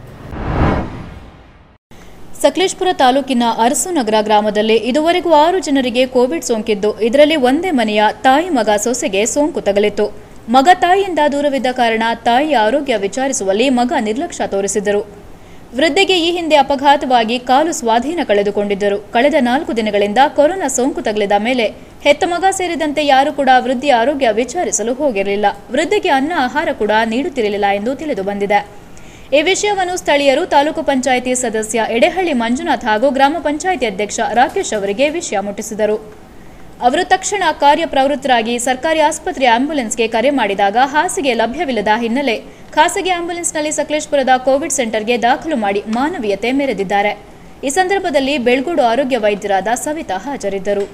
ಸಕಲೇಶ್ಪುರ ತಾಲೂಕಿನ ಅರಸುನಗರ ಗ್ರಾಮದಲ್ಲಿ ಇದುವರೆಗೂ ಆರು ಜನರಿಗೆ ಕೋವಿಡ್ ಸೋಂಕಿದ್ದು ಇದರಲ್ಲಿ ಒಂದೇ ಮನೆಯ ತಾಯಿ ಮಗ ಸೊಸೆಗೆ ಸೋಂಕು ತಗಲಿತ್ತು ಮಗ ತಾಯಿಯಿಂದ ದೂರವಿದ್ದ ಕಾರಣ ತಾಯಿಯ ಆರೋಗ್ಯ ವಿಚಾರಿಸುವಲ್ಲಿ ಮಗ ನಿರ್ಲಕ್ಷ್ಯ ತೋರಿಸಿದ್ದರು ವೃದ್ಧೆಗೆ ಈ ಹಿಂದೆ ಅಪಘಾತವಾಗಿ ಕಾಲು ಸ್ವಾಧೀನ ಕಳೆದುಕೊಂಡಿದ್ದರು ಕಳೆದ ನಾಲ್ಕು ದಿನಗಳಿಂದ ಕೊರೋನಾ ಸೋಂಕು ತಗಲಿದ ಮೇಲೆ ಹೆತ್ತ ಮಗ ಸೇರಿದಂತೆ ಯಾರು ಕೂಡ ವೃದ್ಧೆಯ ಆರೋಗ್ಯ ವಿಚಾರಿಸಲು ಹೋಗಿರಲಿಲ್ಲ ವೃದ್ಧೆಗೆ ಅನ್ನ ಆಹಾರ ಕೂಡ ನೀಡುತ್ತಿರಲಿಲ್ಲ ಎಂದು ತಿಳಿದು ಬಂದಿದೆ ಈ ವಿಷಯವನ್ನು ಸ್ಥಳೀಯರು ತಾಲೂಕು ಪಂಚಾಯಿತಿ ಸದಸ್ಯ ಎಡೆಹಳ್ಳಿ ಮಂಜುನಾಥ್ ಹಾಗೂ ಗ್ರಾಮ ಪಂಚಾಯಿತಿ ಅಧ್ಯಕ್ಷ ರಾಕೇಶ್ ಅವರಿಗೆ ವಿಷಯ ಮುಟ್ಟಿಸಿದರು ಅವರು ತಕ್ಷಣ ಕಾರ್ಯಪ್ರವೃತ್ತರಾಗಿ ಸರ್ಕಾರಿ ಆಸ್ಪತ್ರೆ ಆಂಬ್ಯುಲೆನ್ಸ್ಗೆ ಕರೆ ಮಾಡಿದಾಗ ಹಾಸಿಗೆ ಲಭ್ಯವಿಲ್ಲದ ಹಿನ್ನೆಲೆ ಖಾಸಗಿ ಆಂಬ್ಯುಲೆನ್ಸ್ನಲ್ಲಿ ಸಕಲೇಶ್ಪುರದ ಕೋವಿಡ್ ಸೆಂಟರ್ಗೆ ದಾಖಲು ಮಾಡಿ ಮಾನವೀಯತೆ ಮೆರೆದಿದ್ದಾರೆ ಈ ಸಂದರ್ಭದಲ್ಲಿ ಬೆಳ್ಗೂಡು ಆರೋಗ್ಯ ವೈದ್ಯರಾದ ಸವಿತಾ ಹಾಜರಿದ್ದರು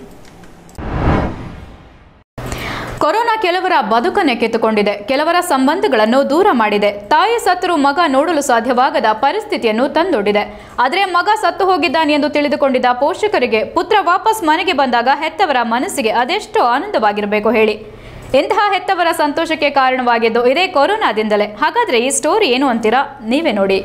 ಕೊರೋನಾ ಕೆಲವರ ಬದುಕನ್ನೇ ಕಿತ್ತುಕೊಂಡಿದೆ ಕೆಲವರ ಸಂಬಂಧಗಳನ್ನು ದೂರ ಮಾಡಿದೆ ತಾಯಿ ಸತ್ತರೂ ಮಗ ನೋಡಲು ಸಾಧ್ಯವಾಗದ ಪರಿಸ್ಥಿತಿಯನ್ನು ತಂದೊಡ್ಡಿದೆ ಆದರೆ ಮಗ ಸತ್ತು ಹೋಗಿದ್ದಾನೆ ಎಂದು ತಿಳಿದುಕೊಂಡಿದ್ದ ಪೋಷಕರಿಗೆ ಪುತ್ರ ವಾಪಸ್ ಮನೆಗೆ ಬಂದಾಗ ಹೆತ್ತವರ ಮನಸ್ಸಿಗೆ ಅದೆಷ್ಟು ಆನಂದವಾಗಿರಬೇಕು ಹೇಳಿ ಇಂತಹ ಹೆತ್ತವರ ಸಂತೋಷಕ್ಕೆ ಕಾರಣವಾಗಿದ್ದು ಇದೇ ಕೊರೋನಾದಿಂದಲೇ ಹಾಗಾದ್ರೆ ಈ ಸ್ಟೋರಿ ಏನು ಅಂತೀರಾ ನೀವೇ ನೋಡಿ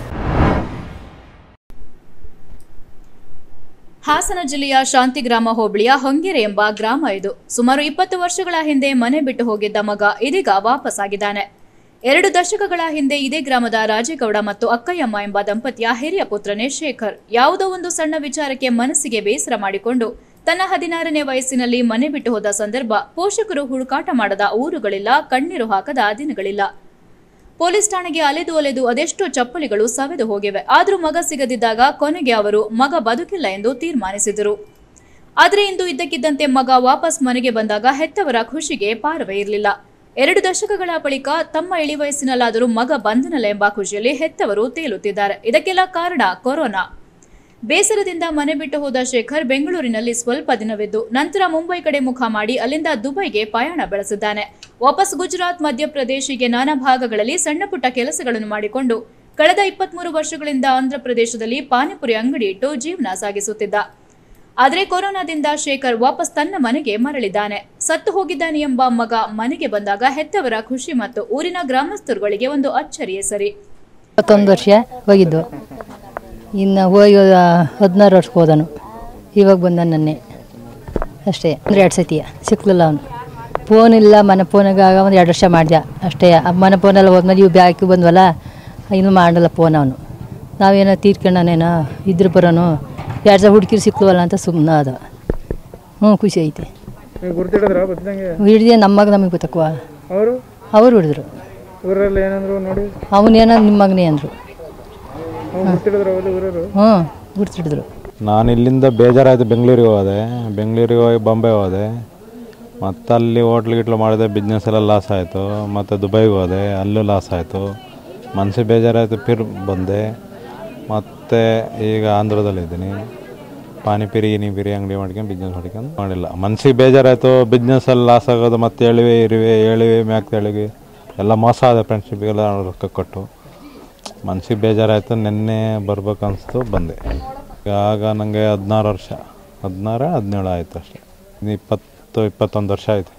ಹಾಸನ ಜಿಲ್ಲೆಯ ಶಾಂತಿಗ್ರಾಮ ಹೋಬಳಿಯ ಹೊಂಗೆರೆ ಎಂಬ ಗ್ರಾಮ ಇದು ಸುಮಾರು ಇಪ್ಪತ್ತು ವರ್ಷಗಳ ಹಿಂದೆ ಮನೆ ಬಿಟ್ಟು ಹೋಗಿದ್ದ ಮಗ ಇದೀಗ ವಾಪಸ್ಸಾಗಿದ್ದಾನೆ ಎರಡು ದಶಕಗಳ ಹಿಂದೆ ಇದೇ ಗ್ರಾಮದ ರಾಜೇಗೌಡ ಮತ್ತು ಅಕ್ಕಯ್ಯಮ್ಮ ಎಂಬ ದಂಪತಿಯ ಹಿರಿಯ ಪುತ್ರನೇ ಶೇಖರ್ ಯಾವುದೋ ಒಂದು ಸಣ್ಣ ವಿಚಾರಕ್ಕೆ ಮನಸ್ಸಿಗೆ ಬೇಸರ ಮಾಡಿಕೊಂಡು ತನ್ನ ಹದಿನಾರನೇ ವಯಸ್ಸಿನಲ್ಲಿ ಮನೆ ಬಿಟ್ಟು ಹೋದ ಸಂದರ್ಭ ಪೋಷಕರು ಹುಡುಕಾಟ ಮಾಡದ ಊರುಗಳಿಲ್ಲ ಕಣ್ಣೀರು ಹಾಕದ ದಿನಗಳಿಲ್ಲ ಪೊಲೀಸ್ ಠಾಣೆಗೆ ಅಲೆದು ಅಲೆದು ಅದೆಷ್ಟೋ ಚಪ್ಪಲಿಗಳು ಸವೆದು ಹೋಗಿವೆ ಆದರೂ ಮಗ ಸಿಗದಿದ್ದಾಗ ಕೊನೆಗೆ ಅವರು ಮಗ ಬದುಕಿಲ್ಲ ಎಂದು ತೀರ್ಮಾನಿಸಿದರು ಆದರೆ ಇಂದು ಇದ್ದಕ್ಕಿದ್ದಂತೆ ಮಗ ವಾಪಸ್ ಮನೆಗೆ ಬಂದಾಗ ಹೆತ್ತವರ ಖುಷಿಗೆ ಪಾರವೇ ಇರಲಿಲ್ಲ ಎರಡು ದಶಕಗಳ ಬಳಿಕ ತಮ್ಮ ಇಳಿ ವಯಸ್ಸಿನಲ್ಲಾದರೂ ಮಗ ಬಂದನಲ್ಲ ಎಂಬ ಖುಷಿಯಲ್ಲಿ ಹೆತ್ತವರು ತೇಲುತ್ತಿದ್ದಾರೆ ಇದಕ್ಕೆಲ್ಲ ಕಾರಣ ಕೊರೋನಾ ಬೇಸರದಿಂದ ಮನೆ ಬಿಟ್ಟು ಹೋದ ಶೇಖರ್ ಬೆಂಗಳೂರಿನಲ್ಲಿ ಸ್ವಲ್ಪ ದಿನವಿದ್ದು ನಂತರ ಮುಂಬೈ ಕಡೆ ಮುಖ ಮಾಡಿ ಅಲ್ಲಿಂದ ದುಬೈಗೆ ಪಯಣ ಬೆಳೆಸಿದ್ದಾನೆ ವಾಪಸ್ ಗುಜರಾತ್ ಮಧ್ಯಪ್ರದೇಶಿಗೆ ನಾನಾ ಭಾಗಗಳಲ್ಲಿ ಸಣ್ಣ ಪುಟ್ಟ ಕೆಲಸಗಳನ್ನು ಮಾಡಿಕೊಂಡು ಕಳೆದ ಇಪ್ಪತ್ಮೂರು ವರ್ಷಗಳಿಂದ ಆಂಧ್ರಪ್ರದೇಶದಲ್ಲಿ ಪಾನಿಪುರಿ ಅಂಗಡಿ ಇಟ್ಟು ಜೀವನ ಸಾಗಿಸುತ್ತಿದ್ದ ಆದರೆ ಕೊರೋನಾದಿಂದ ಶೇಖರ್ ವಾಪಸ್ ತನ್ನ ಮನೆಗೆ ಮರಳಿದ್ದಾನೆ ಸತ್ತು ಹೋಗಿದ್ದಾನೆ ಎಂಬ ಮಗ ಮನೆಗೆ ಬಂದಾಗ ಹೆತ್ತವರ ಖುಷಿ ಮತ್ತು ಊರಿನ ಗ್ರಾಮಸ್ಥರುಗಳಿಗೆ ಒಂದು ಅಚ್ಚರಿಯೇ ಸರಿ ಇಪ್ಪತ್ತೊಂದು ವರ್ಷ ಹೋಗಿದ್ದು ಇನ್ನು ಹೋಗಿ ಹದಿನಾರು ವರ್ಷಕ್ಕೆ ಹೋದನು ಇವಾಗ ಬಂದ ನನ್ನೆ ಅಷ್ಟೇ ಅಂದರೆ ಎರಡು ಸತಿಯ ಸಿಕ್ಕಲಿಲ್ಲ ಅವನು ಫೋನ್ ಇಲ್ಲ ಮನೆ ಫೋನಾಗ ಆಗ ಒಂದು ಎರಡು ವರ್ಷ ಮಾಡಿದೆ ಅಷ್ಟೇ ಆ ಮನೆ ಫೋನೆಲ್ಲ ಹೋದ್ಮೇಲೆ ಇವು ಬ್ಯಾಗ್ ಬಂದ್ವಲ್ಲ ಇನ್ನು ಮಾಡಲ್ಲ ಫೋನ್ ಅವನು ನಾವೇನೋ ತೀರ್ಕೊಂಡನೇನೋ ಇದ್ರ ಬರೋನು ಎರಡು ಸಾವಿರ ಹುಡುಕಿರು ಸಿಕ್ಲವಲ್ಲ ಅಂತ ಸುಮ್ಮನೆ ಅದ ಹ್ಞೂ ಖುಷಿ ಐತೆ ಗುರ್ತಿಡಿದ್ರ ಬದ್ದಂಗೆ ಹಿಡಿದೆ ನಮ್ಮಗ ನಮಗೆ ಗೊತ್ತಕ್ವ ಅವರು ಅವರು ಹಿಡಿದ್ರು ಊರಲ್ಲಿ ಏನಂದ್ರು ನೋಡಿ ಅವನೇನೋ ನಿಮ್ಮ ಮಗನೇ ಅಂದರು ಅವ್ರು ಗುರ್ತಿಡಿದ್ರ ಅವರು ಊರವರು ಹ್ಞೂ ಗುರ್ತಿಡಿದ್ರು ನಾನು ಇಲ್ಲಿಂದ ಬೇಜಾರಾಯಿತು ಬೆಂಗಳೂರಿಗೆ ಹೋದೆ ಬೆಂಗಳೂರಿಗೆ ಹೋಗಿ ಬಾಂಬೆ ಹೋದೆ ಮತ್ತು ಅಲ್ಲಿ ಹೋಟ್ಲ್ ಗಿಟ್ಲು ಮಾಡಿದೆ ಬಿಸ್ನೆಸ್ ಎಲ್ಲ ಲಾಸ್ ಆಯಿತು ಮತ್ತು ದುಬೈಗೆ ಹೋದೆ ಅಲ್ಲೂ ಲಾಸ್ ಆಯಿತು ಮನಸ್ಸಿಗೆ ಬೇಜಾರಾಯಿತು ಫಿರ್ ಬಂದೆ ಮತ್ತು ಈಗ ಆಂಧ್ರದಲ್ಲಿದ್ದೀನಿ ಪಾನಿಪುರಿ ಗಿನಿಪಿರಿ ಅಂಗಡಿ ಮಾಡ್ಕೊಂಡು ಬಿಸ್ನೆಸ್ ಮಾಡ್ಕೊಂಡು ಮಾಡಿಲ್ಲ ಮನ್ಸಿಗೆ ಬೇಜಾರಾಯಿತು ಬಿಸ್ನೆಸ್ಸಲ್ಲಿ ಲಾಸ್ ಆಗೋದು ಮತ್ತು ಎಳಿವೆ ಇರುವೆ ಎಳಿವೆ ಮ್ಯಾಕ್ ತೆಳಿವೆ ಎಲ್ಲ ಮೋಸ ಆದ ಫ್ರೆಂಡ್ಶಿಪ್ಗೆಲ್ಲ ರೊಕ್ಕ ಕೊಟ್ಟು ಮನ್ಸಿಗೆ ಬೇಜಾರಾಯಿತು ನಿನ್ನೆ ಬರ್ಬೇಕು ಅನಿಸ್ತು ಬಂದೆ ಆಗ ನನಗೆ ಹದಿನಾರು ವರ್ಷ ಹದಿನಾರು ಹದಿನೇಳು ಆಯಿತು ಅಷ್ಟೇ ಇನ್ನು ಇಪ್ಪತ್ತು ಇಪ್ಪತ್ತೊಂದು ವರ್ಷ ಆಯಿತು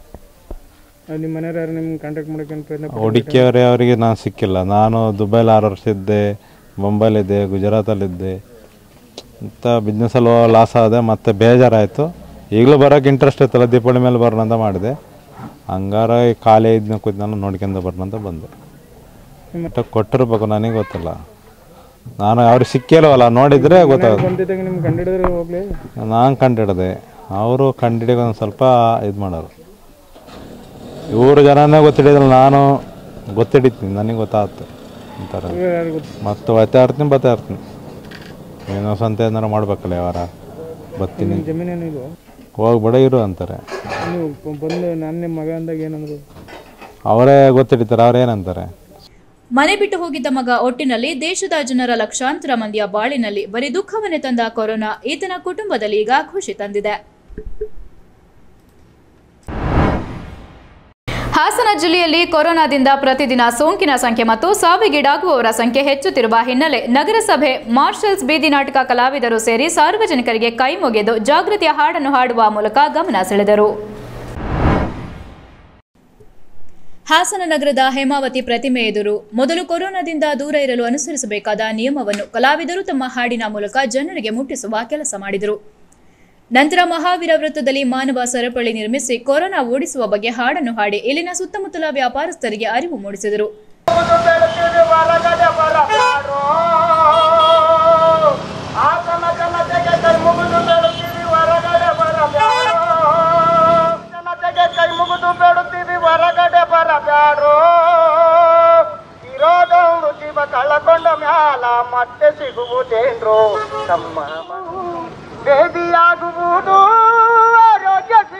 ನಿಮ್ಮ ಮನೆಯವ್ರು ಯಾರು ನಿಮ್ಗೆ ಕಾಂಟ್ಯಾಕ್ಟ್ ಮಾಡೋಕೆ ಪ್ರಯತ್ನ ಪಟ್ಟಿದ್ದೀರಾ? ಹುಡುಕಿಯವರೇ ಅವರಿಗೆ ನಾನು ಸಿಕ್ಕಿಲ್ಲ ನಾನು ದುಬೈಲಿ ಆರು ವರ್ಷ ಇದ್ದೆ ಮುಂಬೈಲಿದ್ದೆ ಗುಜರಾತಲ್ಲಿದ್ದೆ ಅಂತ ಬಿಸ್ನೆಸ್ಸಲ್ಲಿ ಲಾಸ್ ಆದೆ ಮತ್ತು ಬೇಜಾರಾಯಿತು ಈಗಲೂ ಬರೋಕ್ಕೆ ಇಂಟ್ರೆಸ್ಟ್ ಇತ್ತಲ್ಲ ದೀಪಾವಳಿ ಮೇಲೆ ಬರೋಣ ಅಂತ ಮಾಡಿದೆ ಹಂಗಾರ ಈ ಖಾಲಿ ಇದ್ನ ಕೂತು ನಾನು ನೋಡ್ಕೊಂಡು ಬರೋಣ ಅಂತ ಬಂದೆ ಬಟ್ ಕೊಟ್ಟಿರ್ಬೇಕು ನನಗೆ ಗೊತ್ತಿಲ್ಲ ನಾನು ಅವ್ರಿಗೆ ಸಿಕ್ಕಿಲ್ವಲ್ಲ ನೋಡಿದರೆ ಗೊತ್ತಾಗುತ್ತೆ ಬಂದಿದ್ದಾಗ ನಿಮ್ಗೆ ಕಂಡಿಡಿದ್ರೆ ಹೋಗ್ಲಿ ನಾನು ಕಂಡಿಡ್ದೆ ಅವರು ಕಂಡಿಡಿಗೆ ಒಂದು ಸ್ವಲ್ಪ ಇದು ಮಾಡೋರು ಇವರು ಜನನೇ ಗೊತ್ತಿಡಿದ್ರಲ್ಲ ನಾನು ಗೊತ್ತಿಡಿತೀನಿ ನನಗೆ ಗೊತ್ತಾಗುತ್ತೆ ಅಂತಾರೆ ಇವ್ರು ಯಾರು ಗೊತ್ತು ಮತ್ತು ಒತ್ತಾ ಇರ್ತೀನಿ ಬತ್ತಾ ಇರ್ತೀನಿ ಏನೋ ಸ್ವಂತ ಏನಾರು ಮಾಡ್ಬೇಕಲ್ಲ ಯಾವಾರ ಬರ್ತೀನಿ ನಿಮ್ಮ ಜಮೀನೇನು ಇದು ಹೋಗ್ಬಿಡ ಇರು ಅಂತಾರೆ ನೀವು ಬ- ಬಂದು ನಾನು ನಿಮ್ಮ ಮಗ ಅಂದಾಗ ಏನಂದ್ರು ಅವರೇ ಗೊತ್ತಿಡಿತಾರೆ ಅವ್ರು ಏನಂತಾರೆ ಮನೆ ಬಿಟ್ಟು ಹೋಗಿದ್ದ ಮಗ ಒಟ್ಟಿನಲ್ಲಿ ದೇಶದ ಜನರ ಲಕ್ಷಾಂತರ ಮಂದಿಯ ಬಾಳಿನಲ್ಲಿ ಬರೀ ದುಃಖವನ್ನೇ ತಂದ ಕೊರೋನಾ ಈತನ ಕುಟುಂಬದಲ್ಲಿ ಈಗ ಖುಷಿ ತಂದಿದೆ ಹಾಸನ ಜಿಲ್ಲೆಯಲ್ಲಿ ಕೊರೋನಾದಿಂದ ಪ್ರತಿದಿನ ಸೋಂಕಿನ ಸಂಖ್ಯೆ ಮತ್ತು ಸಾವಿಗೀಡಾಗುವವರ ಸಂಖ್ಯೆ ಹೆಚ್ಚುತ್ತಿರುವ ಹಿನ್ನೆಲೆ ನಗರಸಭೆ ಮಾರ್ಷಲ್ಸ್ ಬೀದಿ ನಾಟಕ ಕಲಾವಿದರು ಸೇರಿ ಸಾರ್ವಜನಿಕರಿಗೆ ಕೈ ಮುಗಿದು ಜಾಗೃತಿಯ ಹಾಡನ್ನು ಹಾಡುವ ಮೂಲಕ ಗಮನ ಸೆಳೆದರು ಹಾಸನ ನಗರದ ಹೇಮಾವತಿ ಪ್ರತಿಮೆ ಎದುರು ಮೊದಲು ಕೊರೋನಾದಿಂದ ದೂರ ಇರಲು ಅನುಸರಿಸಬೇಕಾದ ನಿಯಮವನ್ನು ಕಲಾವಿದರು ತಮ್ಮ ಹಾಡಿನ ಮೂಲಕ ಜನರಿಗೆ ಮುಟ್ಟಿಸುವ ಕೆಲಸ ಮಾಡಿದರು ನಂತರ ಮಹಾವೀರ ವೃತ್ತದಲ್ಲಿ ಮಾನವ ಸರಪಳಿ ನಿರ್ಮಿಸಿ ಕೊರೋನಾ ಓಡಿಸುವ ಬಗ್ಗೆ ಹಾಡನ್ನು ಹಾಡಿ ಇಲ್ಲಿನ ಸುತ್ತಮುತ್ತಲ ವ್ಯಾಪಾರಸ್ಥರಿಗೆ ಅರಿವು ಮೂಡಿಸಿದರು ಕೈ ಮುಗಿದು ಬೇಡುತ್ತೀವಿ ಹೊರಗಡೆ ಬರಬ್ಯಾಡ್ರೋ ಇರೋದೊಂದು ಜೀವ ಕಳಕೊಂಡ ಮ್ಯಾಲ ಮತ್ತೆ ಸಿಗುವುದೇನ್ರೋ ನಮ್ಮ ಬೇದಿಯಾಗುವುದು ಆರೋಗ್ಯ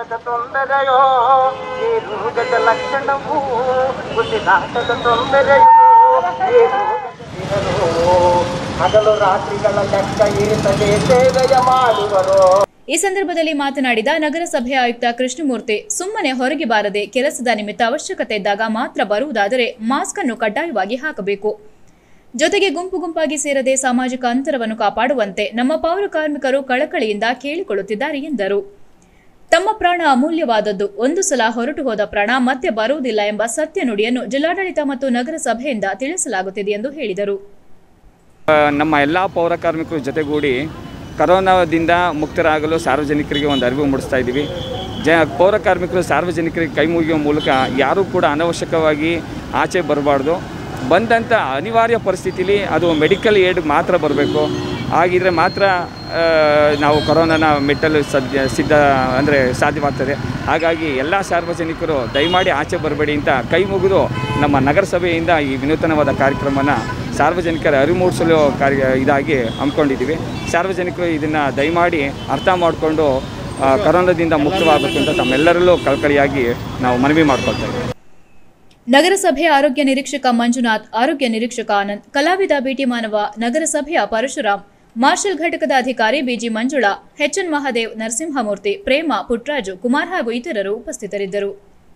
ಉಸಿರಾಟದ ತೊಂದರೆಯೋ ಈ ರೋಗದ ಲಕ್ಷಣವು ಉಸಿರಾಟದ ತೊಂದರೆಯೋ ಈ ರೋಗದ ಇರಲು ಹಗಲು ರಾತ್ರಿಗಳ ಲೆಕ್ಕ ಇರಿಸದೆ ಸೇವೆಯ ಮಾಡುವರು ಈ ಸಂದರ್ಭದಲ್ಲಿ ಮಾತನಾಡಿದ ನಗರಸಭೆ ಆಯುಕ್ತ ಕೃಷ್ಣಮೂರ್ತಿ ಸುಮ್ಮನೆ ಹೊರಗೆ ಬಾರದೆ ಕೆಲಸದ ನಿಮಿತ್ತ ಅವಶ್ಯಕತೆ ಇದ್ದಾಗ ಮಾತ್ರ ಬರುವುದಾದರೆ ಮಾಸ್ಕ್ ಅನ್ನು ಕಡ್ಡಾಯವಾಗಿ ಹಾಕಬೇಕು ಜೊತೆಗೆ ಗುಂಪು ಗುಂಪಾಗಿ ಸೇರದೆ ಸಾಮಾಜಿಕ ಅಂತರವನ್ನು ಕಾಪಾಡುವಂತೆ ನಮ್ಮ ಪೌರ ಕಾರ್ಮಿಕರು ಕಳಕಳಿಯಿಂದ ಕೇಳಿಕೊಳ್ಳುತ್ತಿದ್ದಾರೆ ಎಂದರು ತಮ್ಮ ಪ್ರಾಣ ಅಮೂಲ್ಯವಾದದ್ದು ಒಂದು ಸಲ ಹೊರಟು ಹೋದ ಪ್ರಾಣ ಮತ್ತೆ ಬರುವುದಿಲ್ಲ ಎಂಬ ಸತ್ಯ ನುಡಿಯನ್ನು ಜಿಲ್ಲಾಡಳಿತ ಮತ್ತು ನಗರಸಭೆಯಿಂದ ತಿಳಿಸಲಾಗುತ್ತಿದೆ ಎಂದು ಹೇಳಿದರು ಆ, ನಮ್ಮ ಎಲ್ಲ ಪೌರ ಕಾರ್ಮಿಕರು ಜೊತೆಗೂಡಿ ಕರೋನಾದಿಂದ ಮುಕ್ತರಾಗಲು ಸಾರ್ವಜನಿಕರಿಗೆ ಒಂದು ಅರಿವು ಮೂಡಿಸ್ತಾ ಇದ್ದೀವಿ ಜ ಪೌರ ಕಾರ್ಮಿಕರು ಸಾರ್ವಜನಿಕರಿಗೆ ಕೈ ಮುಗಿಯುವ ಮೂಲಕ ಯಾರೂ ಕೂಡ ಅನವಶ್ಯಕವಾಗಿ ಆಚೆ ಬರಬಾರ್ದು ಬಂದಂಥ ಅನಿವಾರ್ಯ ಪರಿಸ್ಥಿತಿಲಿ ಅದು ಮೆಡಿಕಲ್ ಏಡ್ ಮಾತ್ರ ಬರಬೇಕು ಹಾಗಿದ್ರೆ ಮಾತ್ರ ಆ, ನಾವು ಕೊರೋನಾನ ಮೆಟ್ಟಲು ಸದ್ಯ ಸಿದ್ಧ ಅಂದರೆ ಸಾಧ್ಯವಾಗ್ತದೆ ಹಾಗಾಗಿ ಎಲ್ಲ ಸಾರ್ವಜನಿಕರು ದಯಮಾಡಿ ಆಚೆ ಬರಬೇಡಿ ಅಂತ ಕೈ ಮುಗಿದು ನಮ್ಮ ನಗರಸಭೆಯಿಂದ ಈ ವಿನೂತನವಾದ ಕಾರ್ಯಕ್ರಮನ ಸಾರ್ವಜನಿಕರ ಅರಿವು ಮೂಡಿಸಲು ಕಾರ್ಯ ಇದಾಗಿ ಹಮ್ಮಿಕೊಂಡಿದ್ದೀವಿ ಸಾರ್ವಜನಿಕರು ಇದನ್ನು ದಯಮಾಡಿ ಅರ್ಥ ಮಾಡಿಕೊಂಡು ಆ, ಕರೋನಾದಿಂದ ಮುಕ್ತವಾಗಬೇಕು ಅಂತ ತಮ್ಮೆಲ್ಲರಲ್ಲೂ ಕಳಕಳಿಯಾಗಿ ನಾವು ಮನವಿ ಮಾಡ್ಕೊಳ್ತಾ ಇದ್ದೀವಿ ನಗರಸಭೆ ಆರೋಗ್ಯ ನಿರೀಕ್ಷಕ ಮಂಜುನಾಥ್ ಆರೋಗ್ಯ ನಿರೀಕ್ಷಕ ಆನಂದ್ ಕಲಾವಿದ ಬಿಟಿ ಮಾನವ ನಗರಸಭೆಯ ಪರಶುರಾಮ್ ಮಾರ್ಷಲ್ ಘಟಕದ ಅಧಿಕಾರಿ ಬಿಜಿ ಮಂಜುಳಾ ಎಚ್ಎನ್ ಮಹಾದೇವ್ ನರಸಿಂಹಮೂರ್ತಿ ಪ್ರೇಮ ಪುಟ್ರಾಜು ಕುಮಾರ್ ಹಾಗೂ ಇತರರು ಉಪಸ್ಥಿತರಿದ್ದರು